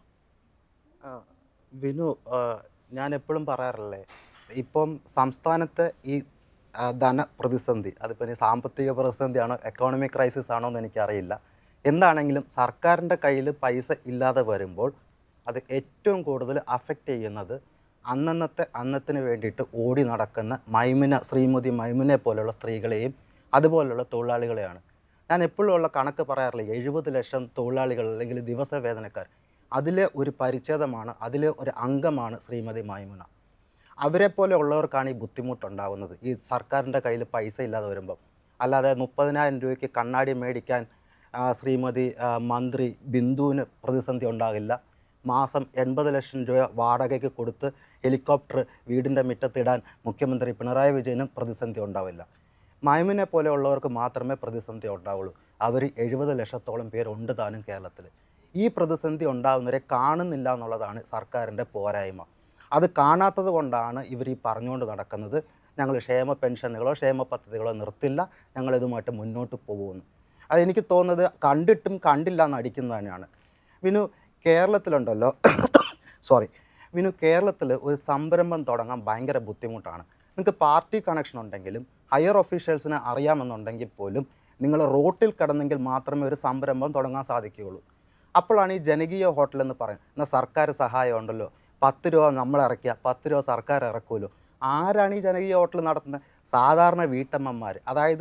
ആ, വിനു ആ, ഞാൻ എപ്പോഴും പറയാറില്ലേ ഇപ്പം സംസ്ഥാനത്തെ ഈ ആ, ധന പ്രതിസന്ധി അതിപ്പോൾ ഇനി സാമ്പത്തിക പ്രതിസന്ധിയാണോ എക്കോണമിക് ക്രൈസിസ് ആണോ എന്ന് എനിക്കറിയില്ല എന്താണെങ്കിലും സർക്കാരിൻ്റെ കയ്യിൽ പൈസ ഇല്ലാതെ വരുമ്പോൾ അത് ഏറ്റവും കൂടുതൽ അഫക്റ്റ് ചെയ്യുന്നത് അന്നന്നത്തെ അന്നത്തിന് വേണ്ടിയിട്ട് ഓടി നടക്കുന്ന മൈമുന ശ്രീമതി മൈമുനെ പോലെയുള്ള സ്ത്രീകളെയും അതുപോലെയുള്ള തൊഴിലാളികളെയാണ് ഞാൻ എപ്പോഴും ഉള്ള കണക്ക് പറയാറില്ല എഴുപത് ലക്ഷം തൊഴിലാളികൾ അല്ലെങ്കിൽ ദിവസ വേതനക്കാർ അതിലെ ഒരു പരിച്ഛേദമാണ് അതിലെ ഒരു അംഗമാണ് ശ്രീമതി മൈമുന അവരെ പോലെ ഉള്ളവർക്കാണ് ഈ ബുദ്ധിമുട്ടുണ്ടാകുന്നത് ഈ സർക്കാരിൻ്റെ കയ്യിൽ പൈസ ഇല്ലാതെ വരുമ്പം അല്ലാതെ മുപ്പതിനായിരം രൂപയ്ക്ക് കണ്ണാടി മേടിക്കാൻ ആ, ശ്രീമതി ആ, മന്ത്രി ബിന്ദുവിന് പ്രതിസന്ധി ഉണ്ടാകില്ല മാസം എൺപത് ലക്ഷം രൂപ വാടകയ്ക്ക് കൊടുത്ത് ഹെലികോപ്റ്റർ വീടിൻ്റെ മുറ്റത്തിടാൻ മുഖ്യമന്ത്രി പിണറായി വിജയനും പ്രതിസന്ധി ഉണ്ടാവില്ല മൈമിനെ പോലെയുള്ളവർക്ക് മാത്രമേ പ്രതിസന്ധി ഉണ്ടാവുള്ളൂ അവർ എഴുപത് ലക്ഷത്തോളം പേരുണ്ട് താനും കേരളത്തിൽ ഈ പ്രതിസന്ധി ഉണ്ടാകുന്നവരെ കാണുന്നില്ല എന്നുള്ളതാണ് സർക്കാരിൻ്റെ പോരായ്മ അത് കാണാത്തത് കൊണ്ടാണ് ഇവർ ഈ പറഞ്ഞുകൊണ്ട് നടക്കുന്നത് ഞങ്ങൾ ക്ഷേമ പെൻഷനുകളോ ക്ഷേമ പദ്ധതികളോ നിർത്തില്ല ഞങ്ങൾ ഇതുമായിട്ട് മുന്നോട്ട് പോകുമെന്ന് അതെനിക്ക് തോന്നുന്നത് കണ്ടിട്ടും കണ്ടില്ല എന്ന് അടിക്കുന്നത് തന്നെയാണ് വിനു കേരളത്തിലുണ്ടല്ലോ സോറി വിനു കേരളത്തിൽ ഒരു സംരംഭം തുടങ്ങാൻ ഭയങ്കര ബുദ്ധിമുട്ടാണ് നിങ്ങൾക്ക് പാർട്ടി കണക്ഷൻ ഉണ്ടെങ്കിലും ഹയർ ഒഫീഷ്യൽസിനെ അറിയാമെന്നുണ്ടെങ്കിൽ പോലും നിങ്ങൾ റോട്ടിൽ കിടന്നെങ്കിൽ മാത്രമേ ഒരു സംരംഭം തുടങ്ങാൻ സാധിക്കുകയുള്ളൂ അപ്പോഴാണ് ഈ ജനകീയ ഹോട്ടൽ എന്ന് പറയുന്നത് എന്നാൽ സർക്കാർ സഹായം ഉണ്ടല്ലോ പത്ത് രൂപ നമ്മൾ ഇറക്കിയ പത്ത് രൂപ സർക്കാർ ഇറക്കുമല്ലോ ആരാണ് ഈ ജനകീയ ഹോട്ടൽ നടത്തുന്നത് സാധാരണ വീട്ടമ്മമാർ അതായത്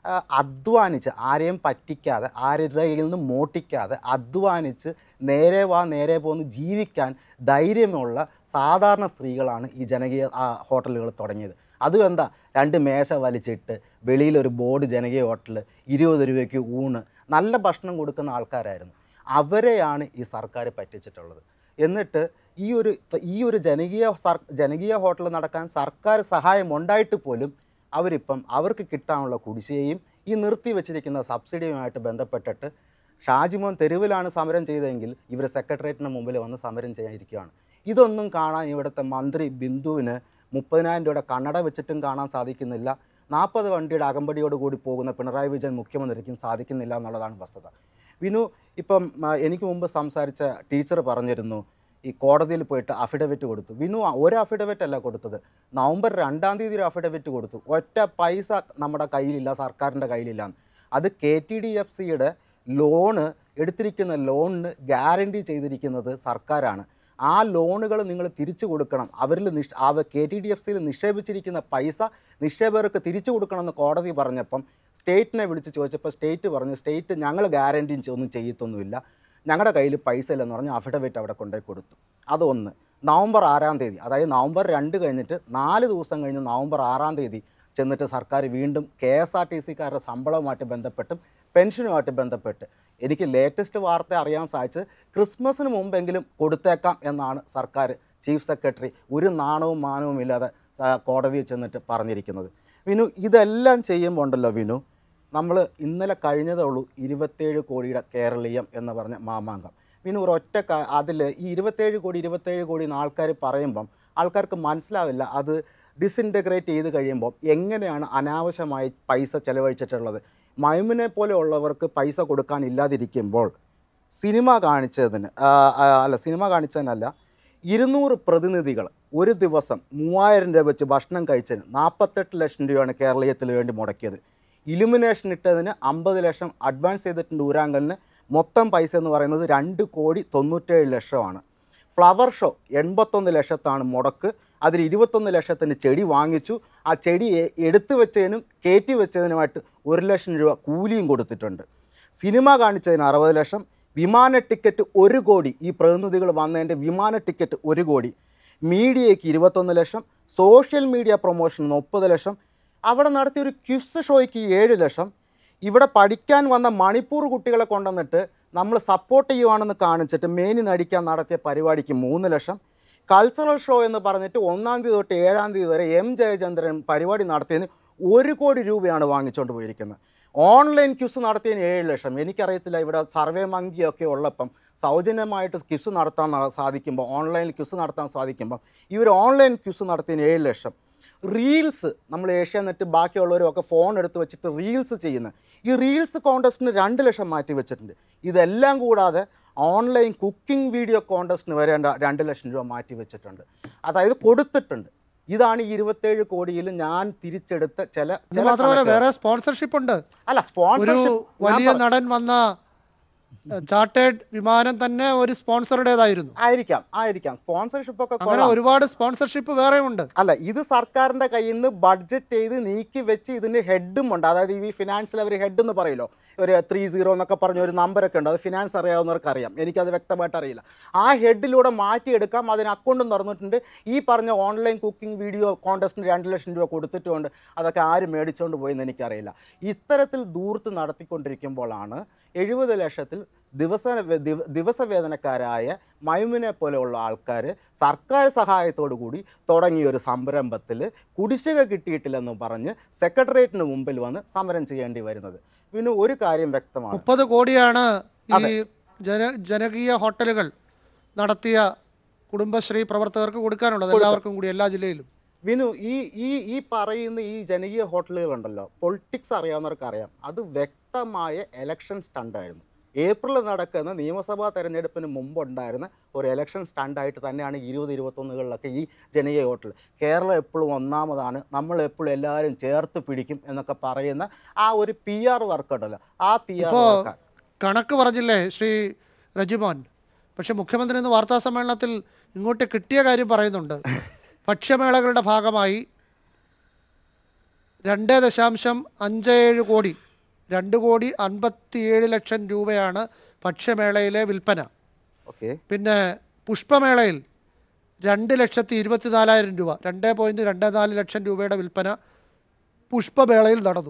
ആ, അധ്വാനിച്ച് ആരെയും പറ്റിക്കാതെ ആരുടെ കയ്യിൽ നിന്ന് മോട്ടിക്കാതെ അധ്വാനിച്ച് നേരെ വാ നേരെ പോന്ന് ജീവിക്കാൻ ധൈര്യമുള്ള സാധാരണ സ്ത്രീകളാണ് ഈ ജനകീയ ആ, ഹോട്ടലുകൾ തുടങ്ങിയത് അതും എന്താ രണ്ട് മേശ വലിച്ചിട്ട് വെളിയിലൊരു ബോർഡ് ജനകീയ ഹോട്ടൽ ഇരുപത് രൂപയ്ക്ക് ഊണ് നല്ല ഭക്ഷണം കൊടുക്കുന്ന ആൾക്കാരായിരുന്നു അവരെയാണ് ഈ സർക്കാർ പറ്റിച്ചിട്ടുള്ളത് എന്നിട്ട് ഈ ഒരു ഈ ഒരു ജനകീയ സർ ജനകീയ ഹോട്ടൽ നടക്കാൻ സർക്കാർ സഹായം ഉണ്ടായിട്ട് പോലും അവരിപ്പം അവർക്ക് കിട്ടാനുള്ള കുടിശ്ശികയും ഈ നിർത്തി വെച്ചിരിക്കുന്ന സബ്സിഡിയുമായിട്ട് ബന്ധപ്പെട്ടിട്ട് ഷാജിമോൻ തെരുവിലാണ് സമരം ചെയ്തതെങ്കിൽ ഇവർ സെക്രട്ടേറിയറ്റിന് മുമ്പിൽ വന്ന് സമരം ചെയ്യാനിരിക്കുകയാണ് ഇതൊന്നും കാണാൻ ഇവിടുത്തെ മന്ത്രി ബിന്ദുവിന് മുപ്പതിനായിരം രൂപയുടെ കണ്ണട വെച്ചിട്ടും കാണാൻ സാധിക്കുന്നില്ല നാൽപ്പത് വണ്ടിയുടെ അകമ്പടിയോട് കൂടി പോകുന്ന പിണറായി വിജയൻ മുഖ്യമന്ത്രിക്കും സാധിക്കുന്നില്ല എന്നുള്ളതാണ് വസ്തുത വിനു ഇപ്പം ആ, എനിക്ക് മുമ്പ് സംസാരിച്ച ടീച്ചർ പറഞ്ഞിരുന്നു ഈ കോടതിയിൽ പോയിട്ട് അഫിഡവിറ്റ് കൊടുത്തു വിനു ആ ഒരു അഫിഡവിറ്റ് അല്ല കൊടുത്തത് നവംബർ രണ്ടാം തീയതി ഒരു അഫിഡവിറ്റ് കൊടുത്തു ഒറ്റ പൈസ നമ്മുടെ കയ്യിലില്ല സർക്കാരിൻ്റെ കയ്യിലില്ല അത് കെ ടി ഡി എഫ് സിയുടെ ലോണ് എടുത്തിരിക്കുന്ന ലോണിന് ഗ്യാരണ്ടി ചെയ്തിരിക്കുന്നത് സർക്കാരാണ് ആ ലോണുകൾ നിങ്ങൾ തിരിച്ചു കൊടുക്കണം അവരിൽ നിഷ് അവ കെ ടി ഡി എഫ് സിയിൽ നിക്ഷേപിച്ചിരിക്കുന്ന പൈസ നിക്ഷേപകർക്ക് തിരിച്ചു കൊടുക്കണമെന്ന് കോടതി പറഞ്ഞപ്പം സ്റ്റേറ്റിനെ വിളിച്ച് ചോദിച്ചപ്പോൾ സ്റ്റേറ്റ് പറഞ്ഞു സ്റ്റേറ്റ് ഞങ്ങൾ ഗ്യാരണ്ടി ഒന്നും ചെയ്യത്തൊന്നുമില്ല ഞങ്ങളുടെ കയ്യിൽ പൈസ ഇല്ലെന്ന് പറഞ്ഞ് അഫിഡവിറ്റ് അവിടെ കൊണ്ടുപോയി കൊടുത്തു അതൊന്ന് നവംബർ ആറാം തീയതി അതായത് നവംബർ രണ്ട് കഴിഞ്ഞിട്ട് നാല് ദിവസം കഴിഞ്ഞ് നവംബർ ആറാം തീയതി ചെന്നിട്ട് സർക്കാർ വീണ്ടും കെ എസ് ആർ ടി സിക്കാരുടെ ശമ്പളവുമായിട്ട് ബന്ധപ്പെട്ടും പെൻഷനുമായിട്ട് ബന്ധപ്പെട്ട് എനിക്ക് ലേറ്റസ്റ്റ് വാർത്ത അറിയാൻ സാധിച്ചത് ക്രിസ്മസിന് മുമ്പെങ്കിലും കൊടുത്തേക്കാം എന്നാണ് സർക്കാർ ചീഫ് സെക്രട്ടറി ഒരു നാണവും മാനവും ഇല്ലാതെ സ- കോടതിയിൽ ചെന്നിട്ട് പറഞ്ഞിരിക്കുന്നത് വിനു ഇതെല്ലാം ചെയ്യുമ്പോൾ ഉണ്ടല്ലോ വിനു നമ്മൾ ഇന്നലെ കഴിഞ്ഞതേ ഉള്ളൂ ഇരുപത്തേഴ് കോടിയുടെ കേരളീയം എന്ന് പറഞ്ഞ മാമാങ്കം പിന്നെ ഒരു ഒറ്റ അതിൽ ഈ ഇരുപത്തേഴ് കോടി ഇരുപത്തേഴ് കോടി എന്ന് ആൾക്കാർ പറയുമ്പം ആൾക്കാർക്ക് മനസ്സിലാവില്ല അത് ഡിസിൻറ്റഗ്രേറ്റ് ചെയ്ത് കഴിയുമ്പോൾ എങ്ങനെയാണ് അനാവശ്യമായി പൈസ ചെലവഴിച്ചിട്ടുള്ളത് മൈമിനെ പോലെ ഉള്ളവർക്ക് പൈസ കൊടുക്കാൻ ഇല്ലാതിരിക്കുമ്പോൾ സിനിമ കാണിച്ചതിന് ആ, ആ, അല്ല സിനിമ കാണിച്ചതിനല്ല ഇരുന്നൂറ് പ്രതിനിധികൾ ഒരു ദിവസം മൂവായിരം രൂപ വെച്ച് ഭക്ഷണം കഴിച്ചതിന് നാൽപ്പത്തെട്ട് ലക്ഷം രൂപയാണ് കേരളീയത്തിന് വേണ്ടി മുടക്കിയത് ഇലുമിനേഷൻ ഇട്ടതിന് അമ്പത് ലക്ഷം അഡ്വാൻസ് ചെയ്തിട്ടുണ്ട് ഊരാങ്കലിന് മൊത്തം പൈസ എന്ന് പറയുന്നത് രണ്ട് കോടി തൊണ്ണൂറ്റേഴ് ലക്ഷമാണ് ഫ്ലവർ ഷോ എൺപത്തൊന്ന് ലക്ഷത്താണ് മുടക്ക് അതിൽ ഇരുപത്തൊന്ന് ലക്ഷത്തിന് ചെടി വാങ്ങിച്ചു ആ ചെടി എ- എടുത്തു വെച്ചതിനും കയറ്റി വെച്ചതിനുമായിട്ട് ഒരു ലക്ഷം രൂപ കൂലിയും കൊടുത്തിട്ടുണ്ട് സിനിമ കാണിച്ചതിന് അറുപത് ലക്ഷം വിമാന ടിക്കറ്റ് ഒരു കോടി ഈ പ്രതിനിധികൾ വന്നതിൻ്റെ വിമാന ടിക്കറ്റ് ഒരു കോടി മീഡിയയ്ക്ക് ഇരുപത്തൊന്ന് ലക്ഷം സോഷ്യൽ മീഡിയ പ്രൊമോഷൻ മുപ്പത് ലക്ഷം അവിടെ നടത്തിയ ഒരു ക്യുസ് ഷോയ്ക്ക് ഏഴ് ലക്ഷം ഇവിടെ പഠിക്കാൻ വന്ന മണിപ്പൂർ കുട്ടികളെ കൊണ്ടുവന്നിട്ട് നമ്മൾ സപ്പോർട്ട് ചെയ്യുവാണെന്ന് കാണിച്ചിട്ട് മേനി നടിക്കാൻ നടത്തിയ പരിപാടിക്ക് മൂന്ന് ലക്ഷം കൾച്ചറൽ ഷോ എന്ന് പറഞ്ഞിട്ട് ഒന്നാം തീയതി തൊട്ട് ഏഴാം തീയതി വരെ എം ജയചന്ദ്രൻ പരിപാടി നടത്തിയതിന് ഒരു കോടി രൂപയാണ് വാങ്ങിച്ചുകൊണ്ട് പോയിരിക്കുന്നത് ഓൺലൈൻ ക്യൂസ് നടത്തിയതിന് ഏഴ് ലക്ഷം എനിക്കറിയത്തില്ല ഇവിടെ സർവേ മങ്കിയൊക്കെ ഉള്ളപ്പം സൗജന്യമായിട്ട് ക്യൂസ് നടത്താൻ ന- സാധിക്കുമ്പോൾ ഓൺലൈൻ ക്യൂസ് നടത്താൻ സാധിക്കുമ്പോൾ ഇവർ ഓൺലൈൻ ക്യൂസ് നടത്തിയതിന് ഏഴ് ലക്ഷം റീൽസ് നമ്മൾ ഏഷ്യാനെറ്റ് ബാക്കിയുള്ളവരും ഒക്കെ ഫോൺ എടുത്ത് വെച്ചിട്ട് റീൽസ് ചെയ്യുന്ന ഈ റീൽസ് കോൺടെസ്റ്റിന് രണ്ട് ലക്ഷം മാറ്റി വെച്ചിട്ടുണ്ട് ഇതെല്ലാം കൂടാതെ ഓൺലൈൻ കുക്കിംഗ് വീഡിയോ കോൺടെസ്റ്റിന് വരേണ്ട രണ്ട് ലക്ഷം രൂപ മാറ്റി വെച്ചിട്ടുണ്ട് അതായത് കൊടുത്തിട്ടുണ്ട് ഇതാണ് ഈ ഇരുപത്തേഴ് കോടിയിൽ ഞാൻ തിരിച്ചെടുത്ത ചില ഇത് ചില മാത്രമല്ല കണക്കുകൾ. വേറെ സ്പോൺസർഷിപ്പ് ഉണ്ട് അല്ല ഒരു സ്പോൺസർഷിപ്പ് വലിയ നടൻ വന്ന ചാർട്ടേഡ് വിമാനം തന്നെ ഒരു സ്പോൺസറുടേതായിരുന്നു ആയിരിക്കാം ആയിരിക്കാം സ്പോൺസർഷിപ്പ് ഒക്കെ അങ്ങനെ കൊള്ളാം. ഒരുപാട് സ്പോൺസർഷിപ്പ് വേറെ ഉണ്ട് അല്ല ഇത് സർക്കാരിന്റെ കയ്യിൽ നിന്ന് ബഡ്ജറ്റ് ചെയ്ത് നീക്കി വെച്ച് ഇതിന് ഹെഡും ഉണ്ട് അതായത് ഈ ഫിനാൻസിൽ അവർ ഹെഡ് എന്ന് പറയല്ലോ ഒരു ത്രീ സീറോ എന്നൊക്കെ പറഞ്ഞ ഒരു നമ്പറൊക്കെ ഉണ്ട് അത് ഫിനാൻസ് അറിയാവുന്നവർക്ക് അറിയാം എനിക്കത് വ്യക്തമായിട്ട് അറിയില്ല ആ ഹെഡിലൂടെ മാറ്റിയെടുക്കാം അതിന് അക്കൗണ്ടും തുറന്നിട്ടുണ്ട് ഈ പറഞ്ഞ ഓൺലൈൻ കുക്കിംഗ് വീഡിയോ കോൺടെസ്റ്റിന് രണ്ട് ലക്ഷം രൂപ കൊടുത്തിട്ടുമുണ്ട് അതൊക്കെ ആര് മേടിച്ചുകൊണ്ട് പോയെന്ന് എനിക്കറിയില്ല ഇത്തരത്തിൽ ദൂർത്ത് നടത്തിക്കൊണ്ടിരിക്കുമ്പോഴാണ് എഴുപത് ലക്ഷത്തിൽ ദിവസ ദിവ- ദിവസവേതനക്കാരായ മൈമിനെ പോലെയുള്ള ആൾക്കാർ സർക്കാർ സഹായത്തോടു കൂടി തുടങ്ങിയ ഒരു സംരംഭത്തിൽ കുടിശ്ശിക കിട്ടിയിട്ടില്ലെന്ന് പറഞ്ഞ് സെക്രട്ടേറിയറ്റിന് മുമ്പിൽ വന്ന് സമരം ചെയ്യേണ്ടി വരുന്നത് പിന്നെ ഒരു കാര്യം വ്യക്തമാണ് മുപ്പത് കോടിയാണ് ഈ അതെ. ജന ജനകീയ ഹോട്ടലുകൾ നടത്തിയ കുടുംബശ്രീ പ്രവർത്തകർക്ക് കൊടുക്കാനുള്ളത് എല്ലാവർക്കും കൂടി എല്ലാ ജില്ലയിലും വിനു ഈ ഈ ഈ പറയുന്ന ഈ ജനകീയ ഹോട്ടലുകളുണ്ടല്ലോ പൊളിറ്റിക്സ് അറിയാവുന്നവർക്ക് അറിയാം അത് വ്യക്തമായ എലക്ഷൻ സ്റ്റണ്ടായിരുന്നു ഏപ്രിൽ നടക്കുന്ന നിയമസഭാ തെരഞ്ഞെടുപ്പിന് മുമ്പുണ്ടായിരുന്ന ഒരു എലക്ഷൻ സ്റ്റണ്ടായിട്ട് തന്നെയാണ് ഇരുപത് ഇരുപത്തൊന്നുകളിലൊക്കെ ഈ ജനകീയ ഹോട്ടൽ കേരളം എപ്പോഴും ഒന്നാമതാണ് നമ്മൾ എപ്പോഴും എല്ലാവരും ചേർത്ത് പിടിക്കും എന്നൊക്കെ പറയുന്ന ആ ഒരു പി ആർ വർക്ക് ഉണ്ടല്ലോ ആ പി ആർ ഇപ്പോ വർക്ക് കണക്ക് പറഞ്ഞില്ലേ ശ്രീ രജിമോൻ പക്ഷെ മുഖ്യമന്ത്രി ഇന്ന് വാർത്താ സമ്മേളനത്തിൽ ഇങ്ങോട്ട് കിട്ടിയ കാര്യം പറയുന്നുണ്ട് ഭക്ഷ്യമേളകളുടെ ഭാഗമായി രണ്ട് ദശാംശം അഞ്ച് ഏഴ് കോടി രണ്ട് കോടി അൻപത്തിയേഴ് ലക്ഷം രൂപയാണ് ഭക്ഷ്യമേളയിലെ വിൽപ്പന ഓക്കെ പിന്നെ പുഷ്പമേളയിൽ രണ്ട് ലക്ഷത്തി ഇരുപത്തിനാലായിരം രൂപ രണ്ട് പോയിൻറ്റ് രണ്ട് നാല് ലക്ഷം രൂപയുടെ വിൽപ്പന പുഷ്പമേളയിൽ നടന്നു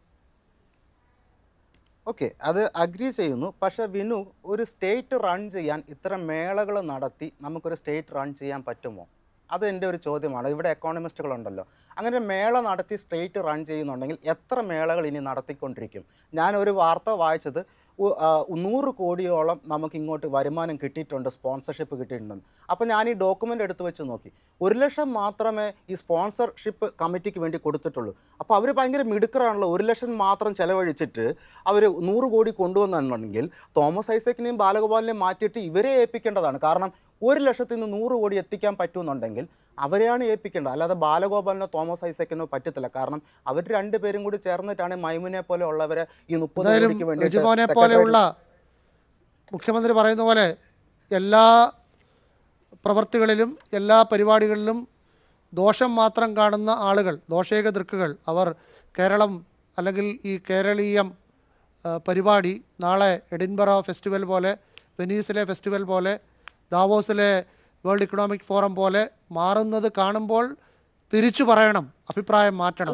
ഓക്കെ അത് അഗ്രി ചെയ്യുന്നു പക്ഷേ വിനു ഒരു സ്റ്റേറ്റ് റൺ ചെയ്യാൻ ഇത്തരം മേളകൾ നടത്തി നമുക്കൊരു സ്റ്റേറ്റ് റൺ ചെയ്യാൻ പറ്റുമോ അത് എൻ്റെ ഒരു ചോദ്യമാണ് ഇവിടെ എക്കോണമിസ്റ്റുകളുണ്ടല്ലോ അങ്ങനെ ഒരു മേള നടത്തി സ്റ്റേറ്റ് റൺ ചെയ്യുന്നുണ്ടെങ്കിൽ എത്ര മേളകൾ ഇനി നടത്തിക്കൊണ്ടിരിക്കും ഞാൻ ഒരു വാർത്ത വായിച്ചത് ഉ- ആ, നൂറ് കോടിയോളം നമുക്ക് ഇങ്ങോട്ട് വരുമാനം കിട്ടിയിട്ടുണ്ട് സ്പോൺസർഷിപ്പ് കിട്ടിയിട്ടുണ്ട് അപ്പോൾ ഞാൻ ഈ ഡോക്യുമെൻ്റ് എടുത്ത് വെച്ച് നോക്കി ഒരു ലക്ഷം മാത്രമേ ഈ സ്പോൺസർഷിപ്പ് കമ്മിറ്റിക്ക് വേണ്ടി കൊടുത്തിട്ടുള്ളൂ അപ്പോൾ അവർ ഭയങ്കര മിടുക്കറാണല്ലോ ഒരു ലക്ഷം മാത്രം ചെലവഴിച്ചിട്ട് അവർ നൂറ് കോടി കൊണ്ടുവന്നുണ്ടെങ്കിൽ തോമസ് ഐസക്കിനെയും ബാലഗോപാലിനെയും മാറ്റിയിട്ട് ഇവരെ ഏൽപ്പിക്കേണ്ടതാണ് കാരണം ഒരു ലക്ഷത്തിൽ നിന്ന് നൂറ് കോടി എത്തിക്കാൻ പറ്റുമെന്നുണ്ടെങ്കിൽ അവരെയാണ് ഏൽപ്പിക്കേണ്ടത് അല്ലാതെ ബാലഗോപാലിനോ തോമസ് ഐസക്കിനോ പറ്റത്തില്ല കാരണം അവർ രണ്ടുപേരും കൂടി ചേർന്നിട്ടാണ് മൈമുനെ പോലെ ഉള്ളവരെ ഈ മുപ്പത് എന്തായാലും കോടിക്ക് വേണ്ടിയിട്ട് ഋജുമോനെ secretary- പോലെയുള്ള മുഖ്യമന്ത്രി പറയുന്ന പോലെ എല്ലാ പ്രവൃത്തികളിലും എല്ലാ പരിപാടികളിലും ദോഷം മാത്രം കാണുന്ന ആളുകൾ ദോഷേക ദൃക്കുകൾ അവർ കേരളം അല്ലെങ്കിൽ ഈ കേരളീയം ആ, പരിപാടി നാളെ എഡിൻബറ ഫെസ്റ്റിവൽ പോലെ വെനീസിലെ ഫെസ്റ്റിവൽ പോലെ ദാവോസിലെ വേൾഡ് ഇക്കണോമിക് ഫോറം പോലെ മാറുന്നത് കാണുമ്പോൾ തിരിച്ചു പറയണം അഭിപ്രായം മാറ്റണം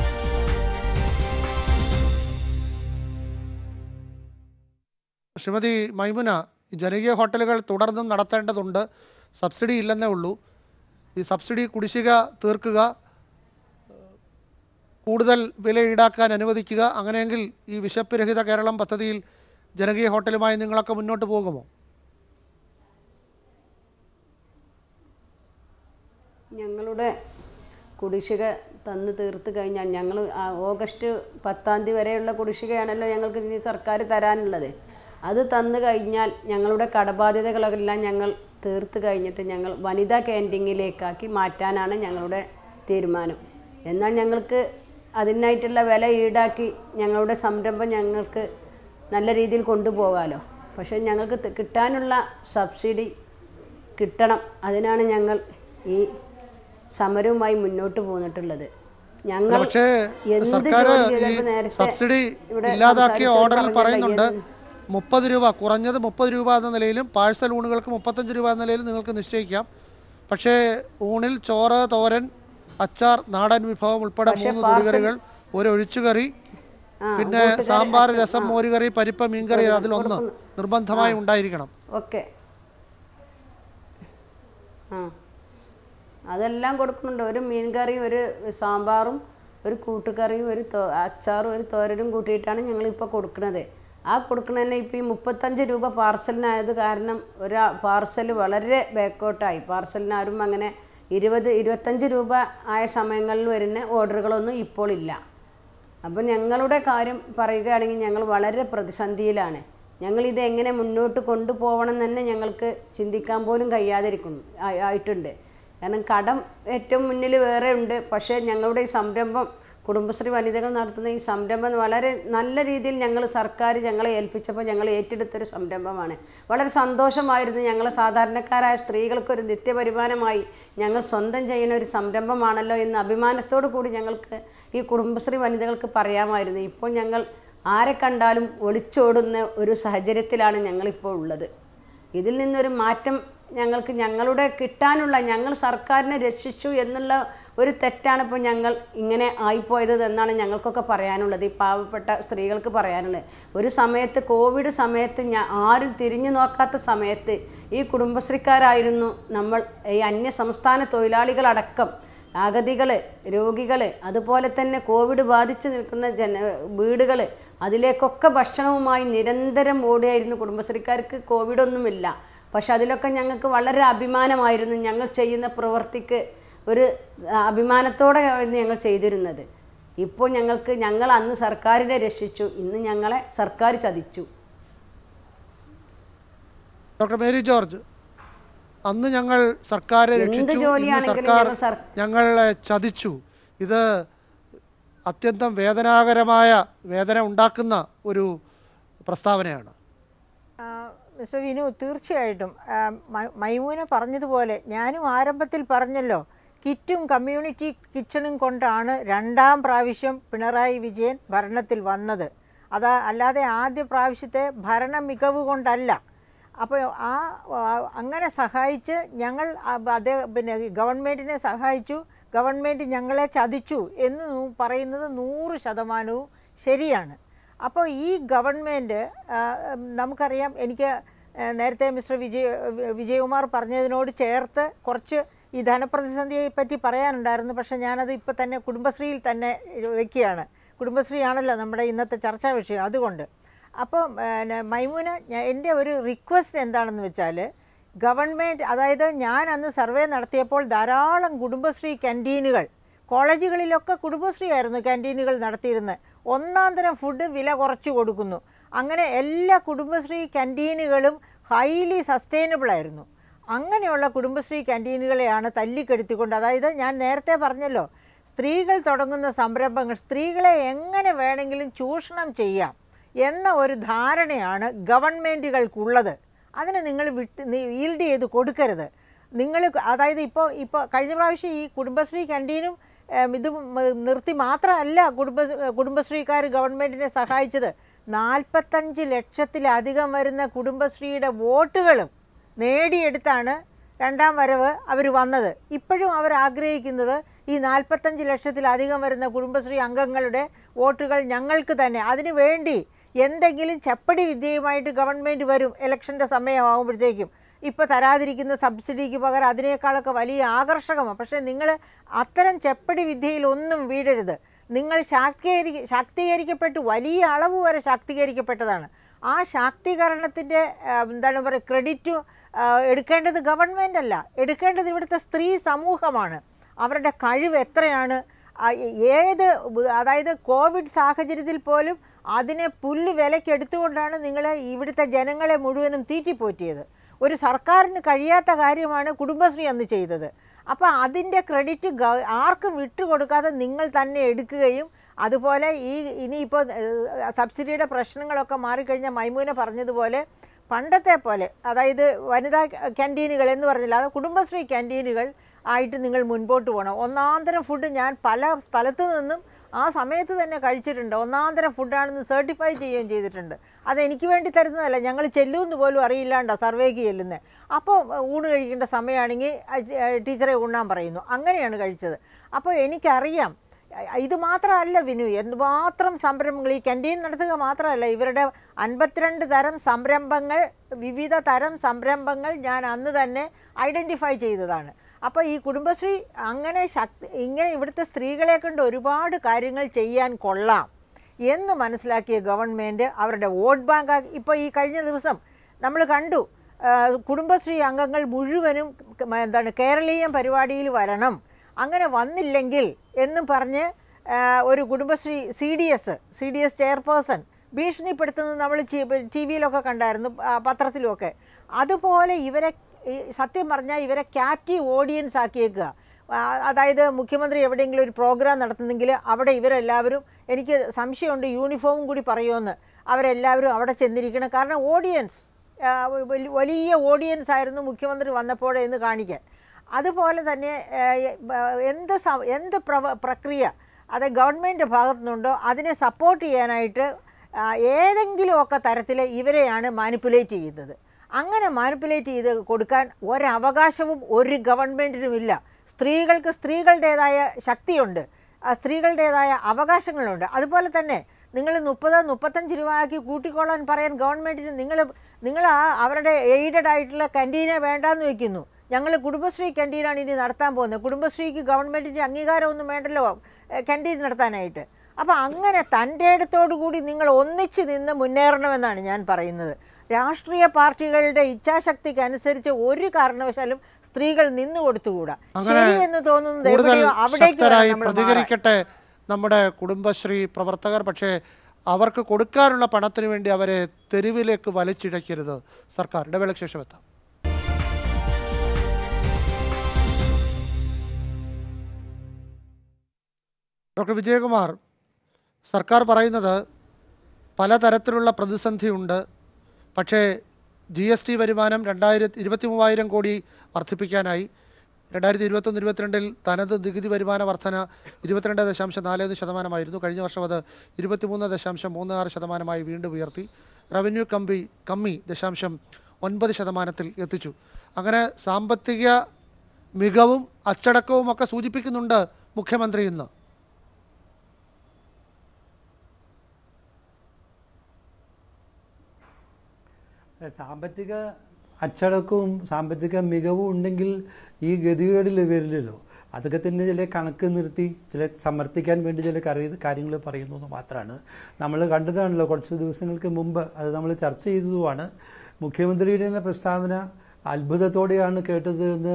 ശ്രീമതി മൈമുന ഈ ജനകീയ ഹോട്ടലുകൾ തുടർന്നും നടത്തേണ്ടതുണ്ട് സബ്സിഡി ഇല്ലെന്നേ ഉള്ളൂ ഈ സബ്സിഡി കുടിശ്ശിക തീർക്കുക ഏഹ്, കൂടുതൽ വില ഈടാക്കാൻ അനുവദിക്കുക അങ്ങനെയെങ്കിൽ ഈ വിശപ്പ് രഹിത കേരളം പദ്ധതിയിൽ ജനകീയ ഹോട്ടലുമായി നിങ്ങളൊക്കെ മുന്നോട്ട് പോകുമോ ഞങ്ങളുടെ കുടിശ്ശിക തന്ന് തീർത്ത് കഴിഞ്ഞാൽ ഞങ്ങൾ ആ ഓഗസ്റ്റ് പത്താം തീയതി വരെയുള്ള കുടിശ്ശികയാണല്ലോ ഞങ്ങൾക്ക് ഇനി സർക്കാർ തരാനുള്ളത് അത് തന്നു കഴിഞ്ഞാൽ ഞങ്ങളുടെ കടബാധ്യതകളെല്ലാം ഞങ്ങൾ തീർത്ത് കഴിഞ്ഞിട്ട് ഞങ്ങൾ വനിതാ ക്യാൻറ്റീനിലേക്കാക്കി മാറ്റാനാണ് ഞങ്ങളുടെ തീരുമാനം എന്നാൽ ഞങ്ങൾക്ക് അതിനായിട്ടുള്ള വില ഈടാക്കി ഞങ്ങളുടെ സംരംഭം ഞങ്ങൾക്ക് നല്ല രീതിയിൽ കൊണ്ടുപോകാമല്ലോ പക്ഷേ ഞങ്ങൾക്ക് ത- കിട്ടാനുള്ള സബ്സിഡി കിട്ടണം അതിനാണ് ഞങ്ങൾ ഈ സമരവുമായി മുന്നോട്ട് പോന്നിട്ടുള്ളത് ഞങ്ങൾ പക്ഷേ എന്ത് സർക്കാർ ജോലി ഈ ചെയ്തപ്പോൾ നേരത്തെ സബ്സിഡി ഇവിടെ ഇല്ലാതാക്കിയ സംസാരിച്ചവർ ഓർഡറിൽ പറഞ്ഞല്ലോ, പറയുന്നുണ്ട് എന്ത് മുപ്പത് രൂപ കുറഞ്ഞത് മുപ്പത് രൂപ എന്ന നിലയിലും പാഴ്സൽ ഊണുകൾക്ക് മുപ്പത്തഞ്ച് രൂപ എന്ന നിലയിലും നിങ്ങൾക്ക് നിശ്ചയിക്കാം പക്ഷേ ഊണിൽ ചോറ് തോരൻ അച്ചാർ നാടൻ വിഭവം ഉൾപ്പെടെ പക്ഷേ മൂന്ന് പാർസൽ- തുടികറികൾ ഒരു ഒഴിച്ചുകറി ആ, പിന്നെ കൂട്ടുകറി, സാമ്പാർ അച്ചാർ, രസം ആ. മോരുകറി പരിപ്പ് മീൻകറി അതിലൊന്ന് നിർബന്ധമായി ഉണ്ടായിരിക്കണം ഓക്കെ ആ അതെല്ലാം കൊടുക്കുന്നുണ്ട് ഒരു മീൻ കറിയും ഒരു സാമ്പാറും ഒരു കൂട്ടുകറിയും ഒരു തോ അച്ചാറും ഒരു തോരനും കൂട്ടിയിട്ടാണ് ഞങ്ങളിപ്പോൾ കൊടുക്കുന്നത് ആ കൊടുക്കണതന്നെ ഇപ്പോൾ ഈ മുപ്പത്തഞ്ച് രൂപ പാർസലിനായത് കാരണം ഒരാ പാർസൽ വളരെ ബാക്കോട്ടായി പാർസലിനാരും അങ്ങനെ ഇരുപത് ഇരുപത്തഞ്ച് രൂപ ആയ സമയങ്ങളിൽ വരുന്ന ഓർഡറുകളൊന്നും ഇപ്പോൾ ഇല്ല അപ്പം ഞങ്ങളുടെ കാര്യം പറയുകയാണെങ്കിൽ ഞങ്ങൾ വളരെ പ്രതിസന്ധിയിലാണ് ഞങ്ങൾ ഇത് എങ്ങനെ മുന്നോട്ട് കൊണ്ടുപോകണം എന്ന് തന്നെ ഞങ്ങൾക്ക് ചിന്തിക്കാൻ പോലും കഴിയാതിരിക്കുന്നു ആയി- ആയിട്ടുണ്ട് കാരണം കടം ഏറ്റവും മുന്നിൽ വേറെ ഉണ്ട് പക്ഷേ ഞങ്ങളുടെ ഈ സംരംഭം കുടുംബശ്രീ വനിതകൾ നടത്തുന്ന ഈ സംരംഭം വളരെ നല്ല രീതിയിൽ ഞങ്ങൾ സർക്കാർ ഞങ്ങളെ ഏൽപ്പിച്ചപ്പോൾ ഞങ്ങൾ ഏറ്റെടുത്തൊരു സംരംഭമാണ് വളരെ സന്തോഷമായിരുന്നു ഞങ്ങൾ സാധാരണക്കാരായ സ്ത്രീകൾക്കൊരു നിത്യവരുമാനമായി ഞങ്ങൾ സ്വന്തം ചെയ്യുന്ന ഒരു സംരംഭമാണല്ലോ എന്ന് അഭിമാനത്തോടു കൂടി ഞങ്ങൾക്ക് ഈ കുടുംബശ്രീ വനിതകൾക്ക് പറയാമായിരുന്നു ഇപ്പോൾ ഞങ്ങൾ ആരെ കണ്ടാലും ഒളിച്ചോടുന്ന ഒരു സാഹചര്യത്തിലാണ് ഞങ്ങളിപ്പോൾ ഉള്ളത് ഇതിൽ നിന്നൊരു മാറ്റം ഞങ്ങൾക്ക് ഞങ്ങളുടെ കിട്ടാനുള്ള ഞങ്ങൾ സർക്കാരിനെ രക്ഷിച്ചു എന്നുള്ള ഒരു തെറ്റാണ് ഇപ്പോൾ ഞങ്ങൾ ഇങ്ങനെ ആയിപ്പോയത് എന്നാണ് ഞങ്ങൾക്കൊക്കെ പറയാനുള്ളത് ഈ പാവപ്പെട്ട സ്ത്രീകൾക്ക് പറയാനുള്ളത് ഒരു സമയത്ത് കോവിഡ് സമയത്ത് ഞാൻ ആരും തിരിഞ്ഞു നോക്കാത്ത സമയത്ത് ഈ കുടുംബശ്രീക്കാരായിരുന്നു നമ്മൾ ഈ അന്യ സംസ്ഥാന തൊഴിലാളികളടക്കം അഗതികൾ രോഗികൾ അതുപോലെ തന്നെ കോവിഡ് ബാധിച്ച് നിൽക്കുന്ന ജന വീടുകൾ അതിലേക്കൊക്കെ ഭക്ഷണവുമായി നിരന്തരം ഓടുകയായിരുന്നു കുടുംബശ്രീക്കാർക്ക് കോവിഡൊന്നുമില്ല പക്ഷെ അതിലൊക്കെ ഞങ്ങൾക്ക് വളരെ അഭിമാനമായിരുന്നു ഞങ്ങൾ ചെയ്യുന്ന പ്രവൃത്തിക്ക് ഒരു അഭിമാനത്തോടെ ആയിരുന്നു ഞങ്ങൾ ചെയ്തിരുന്നത് ഇപ്പോൾ ഞങ്ങൾക്ക് ഞങ്ങൾ അന്ന് സർക്കാരിനെ രക്ഷിച്ചു ഇന്ന് ഞങ്ങളെ സർക്കാർ ചതിച്ചു ഡോക്ടർ മേരി ജോർജ് അന്ന് ഞങ്ങൾ സർക്കാരെ എന്ത് രക്ഷിച്ചു ഇന്ന് ജോലിയാണെങ്കിലും സർക്കാർ ഞങ്ങൾ സർ- ഞങ്ങളെ ചതിച്ചു ഇത് അത്യന്തം വേദനാകരമായ വേദന ഉണ്ടാക്കുന്ന ഒരു പ്രസ്താവനയാണ് ആ, മിസ്റ്റർ വിനു തീർച്ചയായിട്ടും ആ, മ- മൈമൂന പറഞ്ഞതുപോലെ ഞാനും ആരംഭത്തിൽ പറഞ്ഞല്ലോ കിറ്റും കമ്മ്യൂണിറ്റി കിച്ചണും കൊണ്ടാണ് രണ്ടാം പ്രാവശ്യം പിണറായി വിജയൻ ഭരണത്തിൽ വന്നത് അത് അല്ലാതെ ആദ്യ പ്രാവശ്യത്തെ ഭരണ മികവ് കൊണ്ടല്ല അപ്പോൾ ആ ആ, അങ്ങനെ സഹായിച്ച് ഞങ്ങൾ അതേ പിന്നെ ഗവൺമെൻറ്റിനെ സഹായിച്ചു ഗവൺമെൻറ് ഞങ്ങളെ ചതിച്ചു എന്ന് നൂ- പറയുന്നത് നൂറ് ശതമാനവും ശരിയാണ് അപ്പോൾ ഈ ഗവൺമെൻറ് നമുക്കറിയാം എനിക്ക് ആ, നേരത്തെ മിസ്റ്റർ വിജയ് വിജയകുമാർ പറഞ്ഞതിനോട് ചേർത്ത് കുറച്ച് ഈ ധനപ്രതിസന്ധിയെ പറ്റി പറയാനുണ്ടായിരുന്നു പക്ഷേ ഞാനത് ഇപ്പോൾ തന്നെ കുടുംബശ്രീയിൽ തന്നെ വയ്ക്കുകയാണ് കുടുംബശ്രീ ആണല്ലോ നമ്മുടെ ഇന്നത്തെ ചർച്ചാ വിഷയം അതുകൊണ്ട് അപ്പോൾ പിന്നെ മൈമൂന ഞാൻ- എൻ്റെ ഒരു റിക്വസ്റ്റ് എന്താണെന്ന് വെച്ചാൽ ഗവൺമെൻറ് അതായത് ഞാൻ അന്ന് സർവേ നടത്തിയപ്പോൾ ധാരാളം കുടുംബശ്രീ ക്യാൻറ്റീനുകൾ കോളേജുകളിലൊക്കെ കുടുംബശ്രീ ആയിരുന്നു ക്യാൻറ്റീനുകൾ നടത്തിയിരുന്നത് ഒന്നാം തരം ഫുഡ് വില കുറച്ച് കൊടുക്കുന്നു അങ്ങനെ എല്ലാ കുടുംബശ്രീ ക്യാൻറ്റീനുകളും ഹൈലി സസ്റ്റൈനബിൾ ആയിരുന്നു അങ്ങനെയുള്ള കുടുംബശ്രീ ക്യാൻറ്റീനുകളെയാണ് തല്ലിക്കെടുത്തിക്കൊണ്ട് അതായത് ഞാൻ നേരത്തെ പറഞ്ഞല്ലോ സ്ത്രീകൾ തുടങ്ങുന്ന സംരംഭങ്ങൾ സ്ത്രീകളെ എങ്ങനെ വേണമെങ്കിലും ചൂഷണം ചെയ്യാം എന്ന ഒരു ധാരണയാണ് ഗവൺമെൻറ്റുകൾക്കുള്ളത് അതിന് നിങ്ങൾ വിട്ട് ഈൽഡ് ചെയ്ത് കൊടുക്കരുത് നിങ്ങൾ അതായത് ഇപ്പോൾ ഇപ്പോൾ കഴിഞ്ഞ പ്രാവശ്യം ഈ കുടുംബശ്രീ ക്യാൻറ്റീനും ഏം, ഇത് മ- നിർത്തി മാത്രമല്ല കുടുംബ കുടുംബശ്രീക്കാർ ഗവൺമെൻറ്റിനെ സഹായിച്ചത് നാൽപ്പത്തഞ്ച് ലക്ഷത്തിലധികം വരുന്ന കുടുംബശ്രീയുടെ വോട്ടുകളും നേടിയെടുത്താണ് രണ്ടാം വരവ് അവർ വന്നത് ഇപ്പോഴും അവർ ആഗ്രഹിക്കുന്നത് ഈ നാൽപ്പത്തഞ്ച് ലക്ഷത്തിലധികം വരുന്ന കുടുംബശ്രീ അംഗങ്ങളുടെ വോട്ടുകൾ ഞങ്ങൾക്ക് തന്നെ അതിനു വേണ്ടി എന്തെങ്കിലും ചപ്പടി വിദ്യയുമായിട്ട് ഗവൺമെൻറ് വരും ഇലക്ഷൻ്റെ സമയമാകുമ്പോഴത്തേക്കും ഇപ്പോൾ തരാതിരിക്കുന്ന സബ്സിഡിക്ക് പകരം അതിനേക്കാളൊക്കെ വലിയ ആകർഷകമാണ് പക്ഷേ നിങ്ങൾ അത്തരം ചെപ്പടി വിദ്യയിൽ ഒന്നും വീഴരുത് നിങ്ങൾ ശാക്തീകരി ശാക്തീകരിക്കപ്പെട്ട് വലിയ അളവ് വരെ ശാക്തീകരിക്കപ്പെട്ടതാണ് ആ ശാക്തീകരണത്തിൻ്റെ എന്താണ് പറയുക ക്രെഡിറ്റ് എടുക്കേണ്ടത് ഗവൺമെൻറ് അല്ല എടുക്കേണ്ടത് ഇവിടുത്തെ സ്ത്രീ സമൂഹമാണ് അവരുടെ കഴിവ് എത്രയാണ് ആ, ഏത് ബു- അതായത് കോവിഡ് സാഹചര്യത്തിൽ പോലും അതിനെ പുല്ല് വിലയ്ക്ക് എടുത്തുകൊണ്ടാണ് നിങ്ങൾ ഇവിടുത്തെ ജനങ്ങളെ മുഴുവനും തീറ്റിപ്പോറ്റിയത് ഒരു സർക്കാരിന് കഴിയാത്ത കാര്യമാണ് കുടുംബശ്രീ അന്ന് ചെയ്തത് അപ്പോൾ അതിൻ്റെ ക്രെഡിറ്റ് ഗ ആർക്കും വിട്ടുകൊടുക്കാതെ നിങ്ങൾ തന്നെ എടുക്കുകയും അതുപോലെ ഈ ഇനിയിപ്പോൾ ഏഹ്, സബ്സിഡിയുടെ പ്രശ്നങ്ങളൊക്കെ മാറിക്കഴിഞ്ഞാൽ മൈമൂന പറഞ്ഞതുപോലെ പണ്ടത്തെ പോലെ അതായത് വനിതാ ക്യാൻറ്റീനുകൾ എന്ന് പറഞ്ഞില്ല അത് കുടുംബശ്രീ ക്യാൻറ്റീനുകൾ ആയിട്ട് നിങ്ങൾ മുൻപോട്ട് പോകണം ഒന്നാന്തരം ഫുഡ് ഞാൻ പല സ്ഥലത്തു നിന്നും ആ സമയത്ത് തന്നെ കഴിച്ചിട്ടുണ്ട് ഒന്നാന്തരം ഫുഡാണെന്ന് സർട്ടിഫൈ ചെയ്യുകയും ചെയ്തിട്ടുണ്ട് അത് എനിക്ക് വേണ്ടി തരുന്നതല്ല ഞങ്ങൾ ചെല്ലുമെന്ന് പോലും അറിയില്ലാണ്ടോ സർവേക്ക് ചെല്ലുന്നത് അപ്പോൾ ഊണ് കഴിക്കേണ്ട സമയമാണെങ്കിൽ ടീച്ചറെ ഉണ്ണാൻ പറയുന്നു അങ്ങനെയാണ് കഴിച്ചത് അപ്പോൾ എനിക്കറിയാം ഇത് മാത്രമല്ല വിനു എന്തുമാത്രം സംരംഭങ്ങൾ ഈ ക്യാൻറ്റീൻ നടത്തുക മാത്രമല്ല ഇവരുടെ അൻപത്തിരണ്ട് തരം സംരംഭങ്ങൾ വിവിധ തരം സംരംഭങ്ങൾ ഞാൻ അന്ന് തന്നെ ഐഡൻറ്റിഫൈ ചെയ്തതാണ് അപ്പോൾ ഈ കുടുംബശ്രീ അങ്ങനെ ശക്തി ഇങ്ങനെ ഇവിടുത്തെ സ്ത്രീകളെ കൊണ്ട് ഒരുപാട് കാര്യങ്ങൾ ചെയ്യാൻ കൊള്ളാം എന്ന് മനസ്സിലാക്കിയ ഗവൺമെൻറ് അവരുടെ വോട്ട് ബാങ്ക് ഇപ്പോൾ ഈ കഴിഞ്ഞ ദിവസം നമ്മൾ കണ്ടു ആ, കുടുംബശ്രീ അംഗങ്ങൾ മുഴുവനും ക- എന്താണ് കേരളീയം പരിപാടിയിൽ വരണം അങ്ങനെ വന്നില്ലെങ്കിൽ എന്നും പറഞ്ഞ് ആ, ഒരു Kudumbashree C D S C D S chairperson ഭീഷണിപ്പെടുത്തുന്നത് നമ്മൾ ടി വിയിലൊക്കെ കണ്ടായിരുന്നു ആ, പത്രത്തിലുമൊക്കെ അതുപോലെ ഇവരെ ഈ സത്യം പറഞ്ഞാൽ ഇവരെ ക്യാപ്റ്റീവ് ഓഡിയൻസ് ആക്കിയേക്കുക ആ, അതായത് മുഖ്യമന്ത്രി എവിടെയെങ്കിലും ഒരു പ്രോഗ്രാം നടത്തുന്നെങ്കിൽ അവിടെ ഇവരെല്ലാവരും എനിക്ക് സംശയമുണ്ട് യൂണിഫോമും കൂടി പറയുമെന്ന് അവരെല്ലാവരും അവിടെ ചെന്നിരിക്കണം കാരണം ഓഡിയൻസ് ആ, വലി- വലിയ ഓഡിയൻസ് ആയിരുന്നു മുഖ്യമന്ത്രി വന്നപ്പോഴേ എന്ന് കാണിക്കാൻ അതുപോലെ തന്നെ ആ, ആ, എന്ത് സ- എന്ത് പ്രവ പ്രക്രിയ അത് ഗവൺമെൻറ് ഭാഗത്തു നിന്നുണ്ടോ അതിനെ സപ്പോർട്ട് ചെയ്യാനായിട്ട് ആ, ഏതെങ്കിലുമൊക്കെ തരത്തിൽ ഇവരെയാണ് മാനിപ്പുലേറ്റ് ചെയ്യുന്നത് അങ്ങനെ മാനിപ്പുലേറ്റ് ചെയ്ത് കൊടുക്കാൻ ഒരവകാശവും ഒരു ഗവൺമെൻറ്റിനുമില്ല സ്ത്രീകൾക്ക് സ്ത്രീകളുടേതായ ശക്തിയുണ്ട് ആ, സ്ത്രീകളുടേതായ അവകാശങ്ങളുണ്ട് അതുപോലെ തന്നെ നിങ്ങൾ മുപ്പത് മുപ്പത്തഞ്ച് രൂപ ആക്കി കൂട്ടിക്കോളാൻ പറയാൻ ഗവൺമെൻറ്റിന് നിങ്ങൾ നിങ്ങൾ ആ അവരുടെ എയ്ഡഡ് ആയിട്ടുള്ള കൻറ്റീനെ വേണ്ടാന്ന് വെക്കുന്നു ഞങ്ങൾ കുടുംബശ്രീ ക്യാൻറ്റീനാണ് ഇനി നടത്താൻ പോകുന്നത് കുടുംബശ്രീക്ക് ഗവൺമെൻറ്റിൻ്റെ അംഗീകാരമൊന്നും വേണ്ടല്ലോ ക്യാൻറ്റീൻ നടത്താനായിട്ട് അപ്പോൾ അങ്ങനെ തൻ്റെ ഇടത്തോടു കൂടി നിങ്ങൾ ഒന്നിച്ച് നിന്ന് മുന്നേറണമെന്നാണ് ഞാൻ പറയുന്നത് രാഷ്ട്രീയ പാർട്ടികളുടെ ഇച്ഛാശക്തിക്ക് അനുസരിച്ച് ഒരു കാരണവശാലും സ്ത്രീകൾ നിന്നു കൊടുത്തുകൂടാ അങ്ങനെ ശരി എന്ന് തോന്നുന്നത് കൂടുതൽ എവിടെയോ അവിടേക്ക് വേണം ശക്തരായി നമ്മൾ മാറാൻ. പ്രതികരിക്കട്ടെ നമ്മുടെ കുടുംബശ്രീ പ്രവർത്തകർ പക്ഷേ അവർക്ക് കൊടുക്കാനുള്ള പണത്തിന് വേണ്ടി അവരെ തെരുവിലേക്ക് വലിച്ചിഴക്കരുത് സർക്കാർ ഇടവേളയ്ക്ക് ശേഷം എത്താം ഡോക്ടർ വിജയകുമാർ സർക്കാർ പറയുന്നത് പലതരത്തിലുള്ള പ്രതിസന്ധിയുണ്ട് പക്ഷേ ജി എസ് ടി വരുമാനം രണ്ടായിരത്തി ഇരുപത്തി മൂവായിരം കോടി വർദ്ധിപ്പിക്കാനായി രണ്ടായിരത്തി ഇരുപത്തൊന്ന് ഇരുപത്തിരണ്ടിൽ തനത് നികുതി വരുമാന വർധന ഇരുപത്തിരണ്ട് ദശാംശം നാല് ഒന്ന് ശതമാനമായിരുന്നു കഴിഞ്ഞ വർഷം അത് ഇരുപത്തിമൂന്ന് ദശാംശം മൂന്ന് ആറ് ശതമാനമായി വീണ്ടും ഉയർത്തി റവന്യൂ കമ്പി കമ്മി ദശാംശം ഒൻപത് ശതമാനത്തിൽ എത്തിച്ചു അങ്ങനെ സാമ്പത്തിക മികവും അച്ചടക്കവും ഒക്കെ സൂചിപ്പിക്കുന്നുണ്ട് മുഖ്യമന്ത്രി ഇന്ന് സാമ്പത്തിക അച്ചടക്കവും സാമ്പത്തിക മികവും ഉണ്ടെങ്കിൽ ഈ ഗതികേടിൽ വരില്ലല്ലോ അതൊക്കെ തന്നെ ചില കണക്ക് നിർത്തി ചില സമർത്ഥിക്കാൻ വേണ്ടി ചില കാര്യങ്ങൾ പറയുന്നു എന്ന് മാത്രമാണ് നമ്മൾ കണ്ടതാണല്ലോ കുറച്ച് ദിവസങ്ങൾക്ക് മുമ്പ് അത് നമ്മൾ ചർച്ച ചെയ്തതുമാണ് മുഖ്യമന്ത്രിയുടെ തന്നെ പ്രസ്താവന അത്ഭുതത്തോടെയാണ് കേട്ടത് എന്ന്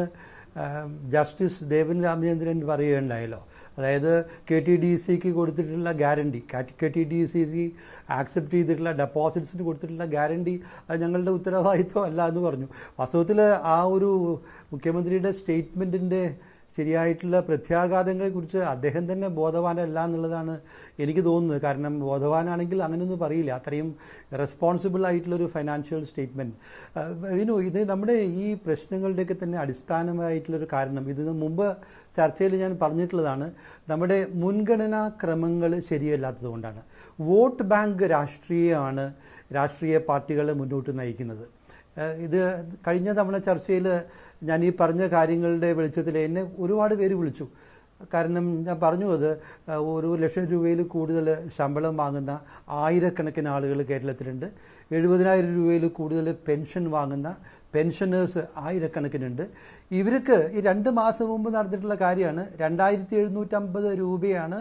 ജസ്റ്റിസ് ദേവൻ രാമചന്ദ്രൻ പറയുകയുണ്ടായല്ലോ അതായത് കെ ടി ഡി സിക്ക് കൊടുത്തിട്ടുള്ള ഗ്യാരണ്ടി കെ ടി ഡി സിക്ക് ആക്സെപ്റ്റ് ചെയ്തിട്ടുള്ള ഡെപ്പോസിറ്റ്സിന് കൊടുത്തിട്ടുള്ള ഗ്യാരണ്ടി അത് ഞങ്ങളുടെ ഉത്തരവാദിത്വം അല്ല എന്ന് പറഞ്ഞു വാസ്തവത്തിൽ ആ ഒരു മുഖ്യമന്ത്രിയുടെ സ്റ്റേറ്റ്മെൻറ്റിൻ്റെ ശരിയായിട്ടുള്ള പ്രത്യാഘാതങ്ങളെക്കുറിച്ച് അദ്ദേഹം തന്നെ ബോധവാനല്ല എന്നുള്ളതാണ് എനിക്ക് തോന്നുന്നത് കാരണം ബോധവാനാണെങ്കിൽ അങ്ങനെയൊന്നും പറയില്ല അത്രയും റെസ്പോൺസിബിൾ ആയിട്ടുള്ളൊരു ഫൈനാൻഷ്യൽ സ്റ്റേറ്റ്മെൻറ്റ് വിനു ഇത് നമ്മുടെ ഈ പ്രശ്നങ്ങളുടെയൊക്കെ തന്നെ അടിസ്ഥാനമായിട്ടുള്ളൊരു കാരണം ഇതിന് മുമ്പ് ചർച്ചയിൽ ഞാൻ പറഞ്ഞിട്ടുള്ളതാണ് നമ്മുടെ മുൻഗണനാ ക്രമങ്ങൾ ശരിയല്ലാത്തത് കൊണ്ടാണ് വോട്ട് ബാങ്ക് രാഷ്ട്രീയമാണ് രാഷ്ട്രീയ പാർട്ടികൾ മുന്നോട്ട് നയിക്കുന്നത് ഇത് കഴിഞ്ഞ തവണ ചർച്ചയിൽ ഞാൻ ഈ പറഞ്ഞ കാര്യങ്ങളുടെ വെളിച്ചത്തിൽ എന്നെ ഒരുപാട് പേര് വിളിച്ചു കാരണം ഞാൻ പറഞ്ഞു അത് ഒരു ലക്ഷം രൂപയിൽ കൂടുതൽ ശമ്പളം വാങ്ങുന്ന ആയിരക്കണക്കിന് ആളുകൾ കേരളത്തിലുണ്ട് എഴുപതിനായിരം രൂപയിൽ കൂടുതൽ പെൻഷൻ വാങ്ങുന്ന പെൻഷനേഴ്സ് ആയിരക്കണക്കിനുണ്ട് ഇവർക്ക് ഈ രണ്ട് മാസം മുമ്പ് നടന്നിട്ടുള്ള കാര്യമാണ് രണ്ടായിരത്തി എഴുന്നൂറ്റമ്പത് രൂപയാണ്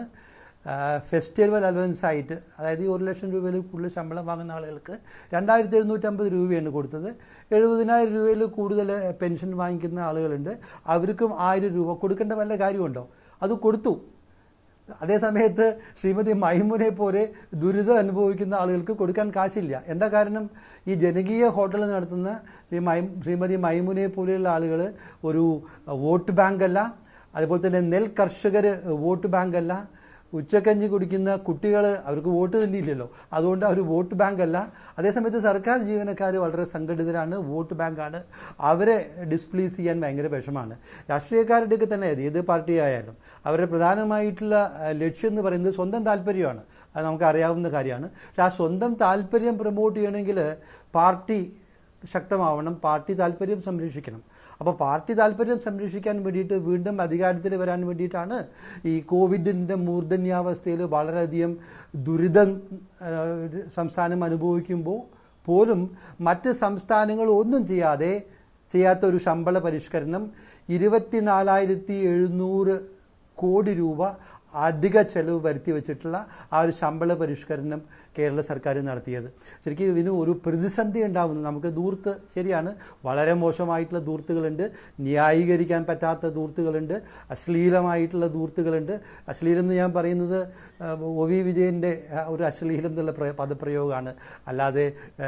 ഫെസ്റ്റിവൽ അലവൻസ് ആയിട്ട് അതായത് ഈ ഒരു ലക്ഷം രൂപയിൽ കൂടുതൽ ശമ്പളം വാങ്ങുന്ന ആളുകൾക്ക് രണ്ടായിരത്തി എഴുന്നൂറ്റമ്പത് രൂപയാണ് കൊടുത്തത് എഴുപതിനായിരം രൂപയിൽ കൂടുതൽ പെൻഷൻ വാങ്ങിക്കുന്ന ആളുകളുണ്ട് അവർക്കും ആയിരം രൂപ കൊടുക്കേണ്ട വല്ല കാര്യമുണ്ടോ അത് കൊടുത്തു അതേസമയത്ത് ശ്രീമതി മൈമുനെ പോലെ ദുരിതം അനുഭവിക്കുന്ന ആളുകൾക്ക് കൊടുക്കാൻ കാശില്ല എന്താ കാരണം ഈ ജനകീയ ഹോട്ടൽ നടത്തുന്ന ശ്രീ മൈ ശ്രീമതി മൈമുനെ പോലെയുള്ള ആളുകൾ ഒരു വോട്ട് ബാങ്ക് അല്ല അതുപോലെ തന്നെ നെൽ കർഷകർ വോട്ട് ബാങ്ക് അല്ല ഉച്ചക്കഞ്ഞി കുടിക്കുന്ന കുട്ടികൾ അവർക്ക് വോട്ട് തന്നെയില്ലല്ലോ അതുകൊണ്ട് അവർ വോട്ട് ബാങ്ക് അല്ല അതേസമയത്ത് സർക്കാർ ജീവനക്കാർ വളരെ സംഘടിതരാണ് വോട്ട് ബാങ്കാണ് അവരെ ഡിസ്പ്ലീസ് ചെയ്യാൻ ഭയങ്കര വിഷമാണ് രാഷ്ട്രീയക്കാരുടെയൊക്കെ തന്നെ ഏത് പാർട്ടി ആയാലും അവരുടെ പ്രധാനമായിട്ടുള്ള ലക്ഷ്യം എന്ന് പറയുന്നത് സ്വന്തം താല്പര്യമാണ് അത് നമുക്ക് അറിയാവുന്ന കാര്യമാണ് പക്ഷേ ആ സ്വന്തം താല്പര്യം പ്രൊമോട്ട് ചെയ്യണമെങ്കിൽ പാർട്ടി ശക്തമാവണം പാർട്ടി താല്പര്യം സംരക്ഷിക്കണം അപ്പോൾ പാർട്ടി താല്പര്യം സംരക്ഷിക്കാൻ വേണ്ടിയിട്ട് വീണ്ടും അധികാരത്തിൽ വരാൻ വേണ്ടിയിട്ടാണ് ഈ കോവിഡിൻ്റെ മൂർധന്യാവസ്ഥയിൽ വളരെയധികം ദുരിതം സംസ്ഥാനം അനുഭവിക്കുമ്പോൾ പോലും മറ്റ് സംസ്ഥാനങ്ങൾ ഒന്നും ചെയ്യാതെ ചെയ്യാത്ത ഒരു ശമ്പള പരിഷ്കരണം ഇരുപത്തിനാലായിരത്തി എഴുന്നൂറ് കോടി രൂപ അധിക ചെലവ് വരുത്തി വെച്ചിട്ടുള്ള ആ ഒരു ശമ്പള പരിഷ്കരണം കേരള സർക്കാർ നടത്തിയത് ശരിക്കും ഇതിന് ഒരു പ്രതിസന്ധി ഉണ്ടാവുന്നു നമുക്ക് ദൂർത്ത് ശരിയാണ് വളരെ മോശമായിട്ടുള്ള ദൂർത്തുകളുണ്ട് ന്യായീകരിക്കാൻ പറ്റാത്ത ദൂർത്തുകളുണ്ട് അശ്ലീലമായിട്ടുള്ള ദൂർത്തുകളുണ്ട് അശ്ലീലം എന്ന് ഞാൻ പറയുന്നത് ഒ വി വിജയൻ്റെ ഒരു അശ്ലീലം എന്നുള്ള പദപ്രയോഗമാണ് അല്ലാതെ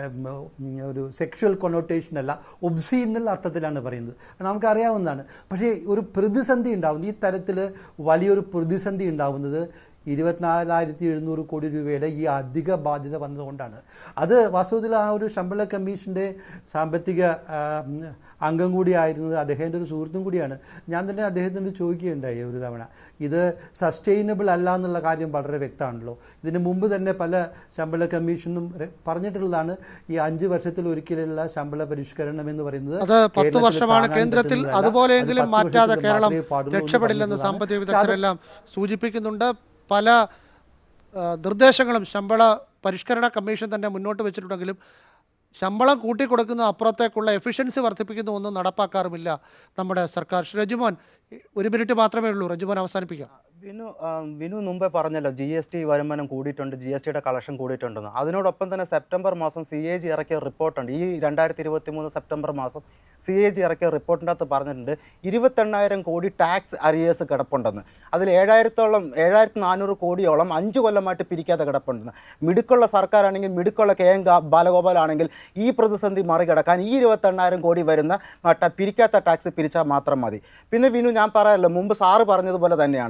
ഒരു സെക്ഷൽ കൊണോട്ടേഷൻ അല്ല ഒബ്സി എന്നുള്ള അർത്ഥത്തിലാണ് പറയുന്നത് നമുക്കറിയാവുന്നതാണ് പക്ഷേ ഒരു പ്രതിസന്ധി ഉണ്ടാവുന്നത് ഈ തരത്തിൽ വലിയൊരു പ്രതിസന്ധി ഉണ്ടാവുന്നത് ഇരുപത്തിനാലായിരത്തി എഴുന്നൂറ് കോടി രൂപയുടെ ഈ അധിക ബാധ്യത വന്നതുകൊണ്ടാണ് അത് വാസ്തവത്തിൽ ആ ഒരു ശമ്പള കമ്മീഷൻ്റെ സാമ്പത്തിക അംഗം കൂടിയായിരുന്നത് അദ്ദേഹത്തിൻ്റെ ഒരു സുഹൃത്തും കൂടിയാണ് ഞാൻ തന്നെ അദ്ദേഹത്തിനോട് ചോദിക്കുകയുണ്ടായി ഒരു തവണ ഇത് സസ്റ്റൈനബിൾ അല്ല എന്നുള്ള കാര്യം വളരെ വ്യക്തമാണല്ലോ ഇതിന് മുമ്പ് തന്നെ പല ശമ്പള കമ്മീഷനും പറഞ്ഞിട്ടുള്ളതാണ് ഈ അഞ്ച് വർഷത്തിൽ ഒരിക്കലുള്ള ശമ്പള പരിഷ്കരണം എന്ന് പറയുന്നത് അത് പത്ത് വർഷമാണ് കേന്ദ്രത്തിൽ അതുപോലെയെങ്കിലും മാറ്റാതെ കേരളം രക്ഷപ്പെടില്ലെന്ന് സാമ്പത്തിക വിദഗ്ധരെല്ലാം സൂചിപ്പിക്കുന്നുണ്ട് പല നിർദ്ദേശങ്ങളും ശമ്പള പരിഷ്കരണ കമ്മീഷൻ തന്നെ മുന്നോട്ട് വെച്ചിട്ടുണ്ടെങ്കിലും ശമ്പളം കൂട്ടിക്കൊടുക്കുന്ന അപ്പുറത്തേക്കുള്ള എഫിഷ്യൻസി വർദ്ധിപ്പിക്കുന്ന ഒന്നും നടപ്പാക്കാറുമില്ല നമ്മുടെ സർക്കാർ രജുമോൻ ഒരു മിനിറ്റ് മാത്രമേ ഉള്ളൂ രജുമോൻ അവസാനിപ്പിക്കാം വിനു വിനു മുമ്പേ പറഞ്ഞല്ലോ ജി എസ് ടി വരുമാനം കൂടിയിട്ടുണ്ട് ജി എസ് ടിയുടെ കളക്ഷൻ കൂടിയിട്ടുണ്ടെന്ന് അതിനോടൊപ്പം തന്നെ സെപ്റ്റംബർ മാസം സി എ ജി ഇറക്കിയ റിപ്പോർട്ടുണ്ട് ഈ രണ്ടായിരത്തി ഇരുപത്തി മൂന്ന് സെപ്റ്റംബർ മാസം സി എ ജി ഇറക്കിയ റിപ്പോർട്ടിൻ്റെ അകത്ത് പറഞ്ഞിട്ടുണ്ട് ഇരുപത്തെണ്ണായിരം കോടി ടാക്സ് അരിയേഴ്സ് കിടപ്പുണ്ടെന്ന് അതിൽ ഏഴായിരത്തോളം ഏഴായിരത്തി നാനൂറ് കോടിയോളം അഞ്ച് കൊല്ലമായിട്ട് പിരിക്കാതെ കിടപ്പുണ്ടെന്ന് മിടുക്കുള്ള സർക്കാരാണെങ്കിൽ മിടുക്കുള്ള കെ എൻ ബാലഗോപാലാണെങ്കിൽ ഈ പ്രതിസന്ധി മറികടക്കാൻ ഈ ഇരുപത്തെണ്ണായിരം കോടി വരുന്ന പിരിക്കാത്ത ടാക്സ് പിരിച്ചാൽ മാത്രം മതി പിന്നെ വിനു ഞാൻ പറയാമല്ലോ മുമ്പ് സാറ് പറഞ്ഞതുപോലെ തന്നെയാണ് അദ്ദേഹം പറഞ്ഞു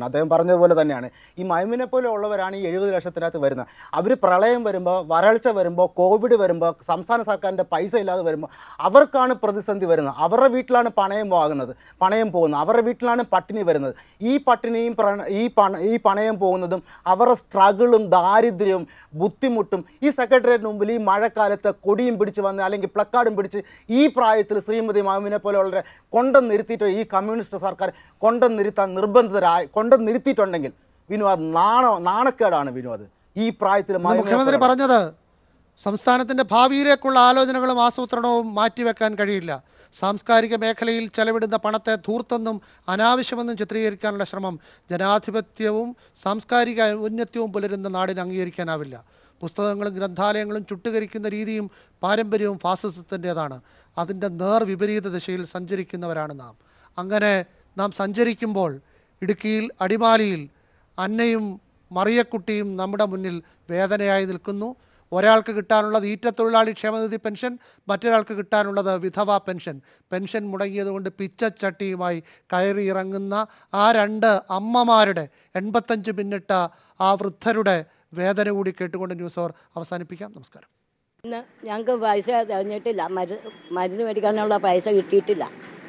പറഞ്ഞതുപോലെ തന്നെയാണ് ഈ മൈമിനെ പോലെ ഉള്ളവരാണ് ഈ എഴുപത് ലക്ഷത്തിനകത്ത് വരുന്നത് അവർ പ്രളയം വരുമ്പോൾ വരൾച്ച വരുമ്പോൾ കോവിഡ് വരുമ്പോൾ സംസ്ഥാന സർക്കാരിൻ്റെ പൈസ ഇല്ലാതെ വരുമ്പോൾ അവർക്കാണ് പ്രതിസന്ധി വരുന്നത് അവരുടെ വീട്ടിലാണ് പണയം വാങ്ങുന്നത് പണയം പോകുന്നത് അവരുടെ വീട്ടിലാണ് പട്ടിണി വരുന്നത് ഈ പട്ടിണിയും പ്രണ- ഈ പണ ഈ പണയം പോകുന്നതും അവരുടെ സ്ട്രഗിളും ദാരിദ്ര്യവും ബുദ്ധിമുട്ടും ഈ സെക്രട്ടേറിയറ്റിന് മുമ്പിൽ ഈ മഴക്കാലത്ത് കൊടിയും പിടിച്ച് വന്ന് അല്ലെങ്കിൽ പ്ലക്കാർഡും പിടിച്ച് ഈ പ്രായത്തിൽ ശ്രീമതി മാമിനെ പോലെയുള്ളവരെ കൊണ്ടുവന്ന് നിർത്തിയിട്ട് ഈ കമ്മ്യൂണിസ്റ്റ് സർക്കാർ കൊണ്ടുവന്ന് നിർത്താൻ നിർബന്ധിതരായി കൊണ്ടുവന്ന് നിർത്തിയിട്ടുണ്ടെങ്കിൽ വിനു അത് നാണ നാണക്കേടാണ് വിനു അത് ഈ പ്രായത്തിൽ ഇന്ന് മാമിനെ മുഖ്യമന്ത്രി പോലെ- പറഞ്ഞത് സംസ്ഥാനത്തിന്റെ ഭാവിയിലേക്കുള്ള ആലോചനകളും ആസൂത്രണവും മാറ്റിവെക്കാൻ കഴിയില്ല സാംസ്കാരിക മേഖലയിൽ ചെലവിടുന്ന പണത്തെ ധൂർത്തെന്നും അനാവശ്യമെന്നും ചിത്രീകരിക്കാനുള്ള ശ്രമം ജനാധിപത്യവും സാംസ്കാരിക ഔന്നത്യവും പുലരുന്ന നാടിന് അംഗീകരിക്കാനാവില്ല പുസ്തകങ്ങളും ഗ്രന്ഥാലയങ്ങളും ചുട്ടുകരിക്കുന്ന രീതിയും പാരമ്പര്യവും ഫാസിസത്തിൻ്റെതാണ് അതിൻ്റെ നേർ വിപരീത ദിശയിൽ സഞ്ചരിക്കുന്നവരാണ് നാം അങ്ങനെ നാം സഞ്ചരിക്കുമ്പോൾ ഇടുക്കിയിൽ അടിമാലിയിൽ അന്നയും മറിയക്കുട്ടിയും നമ്മുടെ മുന്നിൽ വേദനയായി നിൽക്കുന്നു ഒരാൾക്ക് കിട്ടാനുള്ളത് ഈറ്റത്തൊഴിലാളി ക്ഷേമനിധി പെൻഷൻ മറ്റൊരാൾക്ക് കിട്ടാനുള്ളത് വിധവ പെൻഷൻ പെൻഷൻ മുടങ്ങിയതുകൊണ്ട് പിച്ചച്ചട്ടിയുമായി കയറി ഇറങ്ങുന്ന ആ രണ്ട് അമ്മമാരുടെ എൺപത്തഞ്ച് പിന്നിട്ട ആ വൃദ്ധരുടെ വേദന കൂടി കേട്ടുകൊണ്ട് ന്യൂസ് അവർ അവസാനിപ്പിക്കാം നമസ്കാരം ഇന്ന് ഞങ്ങൾക്ക് പൈസ തികഞ്ഞിട്ടില്ല മരുന്ന് മരുന്ന് മേടിക്കാനുള്ള പൈസ കിട്ടിയിട്ടില്ല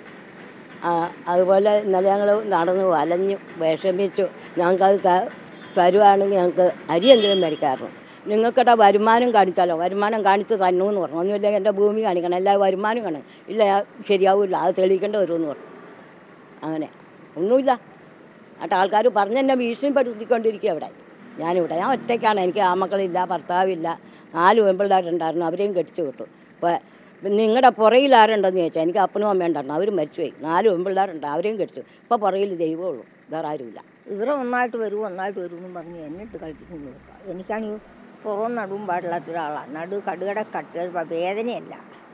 ആ, അതുപോലെ ഇന്നലെ ഞങ്ങൾ നടന്നു വലഞ്ഞു വിഷമിച്ചു ഞങ്ങൾക്കത് ത- തരുവാണെങ്കിൽ ഞങ്ങൾക്ക് അരിയെങ്കിലും മേടിക്കാമായിരുന്നു നിങ്ങൾക്കിടെ വരുമാനം കാണിച്ചാലോ വരുമാനം കാണിച്ച് തന്നു എന്ന് പറഞ്ഞു ഒന്നുമില്ലെങ്കിൽ എൻ്റെ ഭൂമി കാണിക്കണം എല്ലാ വരുമാനം കാണണം ഇല്ല ശരിയാവില്ല അത് തെളിയിക്കേണ്ടി വരുമെന്ന് പറഞ്ഞു അങ്ങനെ ഒന്നുമില്ല എന്നിട്ട് ആൾക്കാർ പറഞ്ഞ് എന്നെ ഭീഷണിപ്പെടുത്തിക്കൊണ്ടിരിക്കുക ഇവിടെ ഞാനിവിടെ ഞാൻ ഒറ്റയ്ക്കാണ് എനിക്ക് ആമക്കളില്ല ഭർത്താവില്ല നാല് പെൺപിള്ളേരുണ്ടായിരുന്നു അവരെയും കെട്ടിച്ചു വിട്ടു ഇപ്പോൾ നിങ്ങളുടെ പുറയിൽ ആരുണ്ടെന്ന് ചോദിച്ചാൽ എനിക്ക് അപ്പനും അമ്മയും ഉണ്ടായിരുന്നു അവർ മരിച്ചുപോയി നാല് പെൺപിള്ളേരുണ്ട് അവരെയും കെട്ടിച്ചു ഇപ്പോൾ പുറയിൽ ദൈവമേ ഉള്ളൂ വേറെ ആരുമില്ല ഇവരെ ഒന്നായിട്ട് വരും ഒന്നായിട്ട് വരും എന്ന് പറഞ്ഞ് എന്നിട്ട് കളിപ്പിക്കുന്നു എനിക്കാണെങ്കിൽ പുറം നടുവും പാടില്ലാത്ത ഒരാളാണ് നടു കടുകട കട്ട് വേദനയല്ല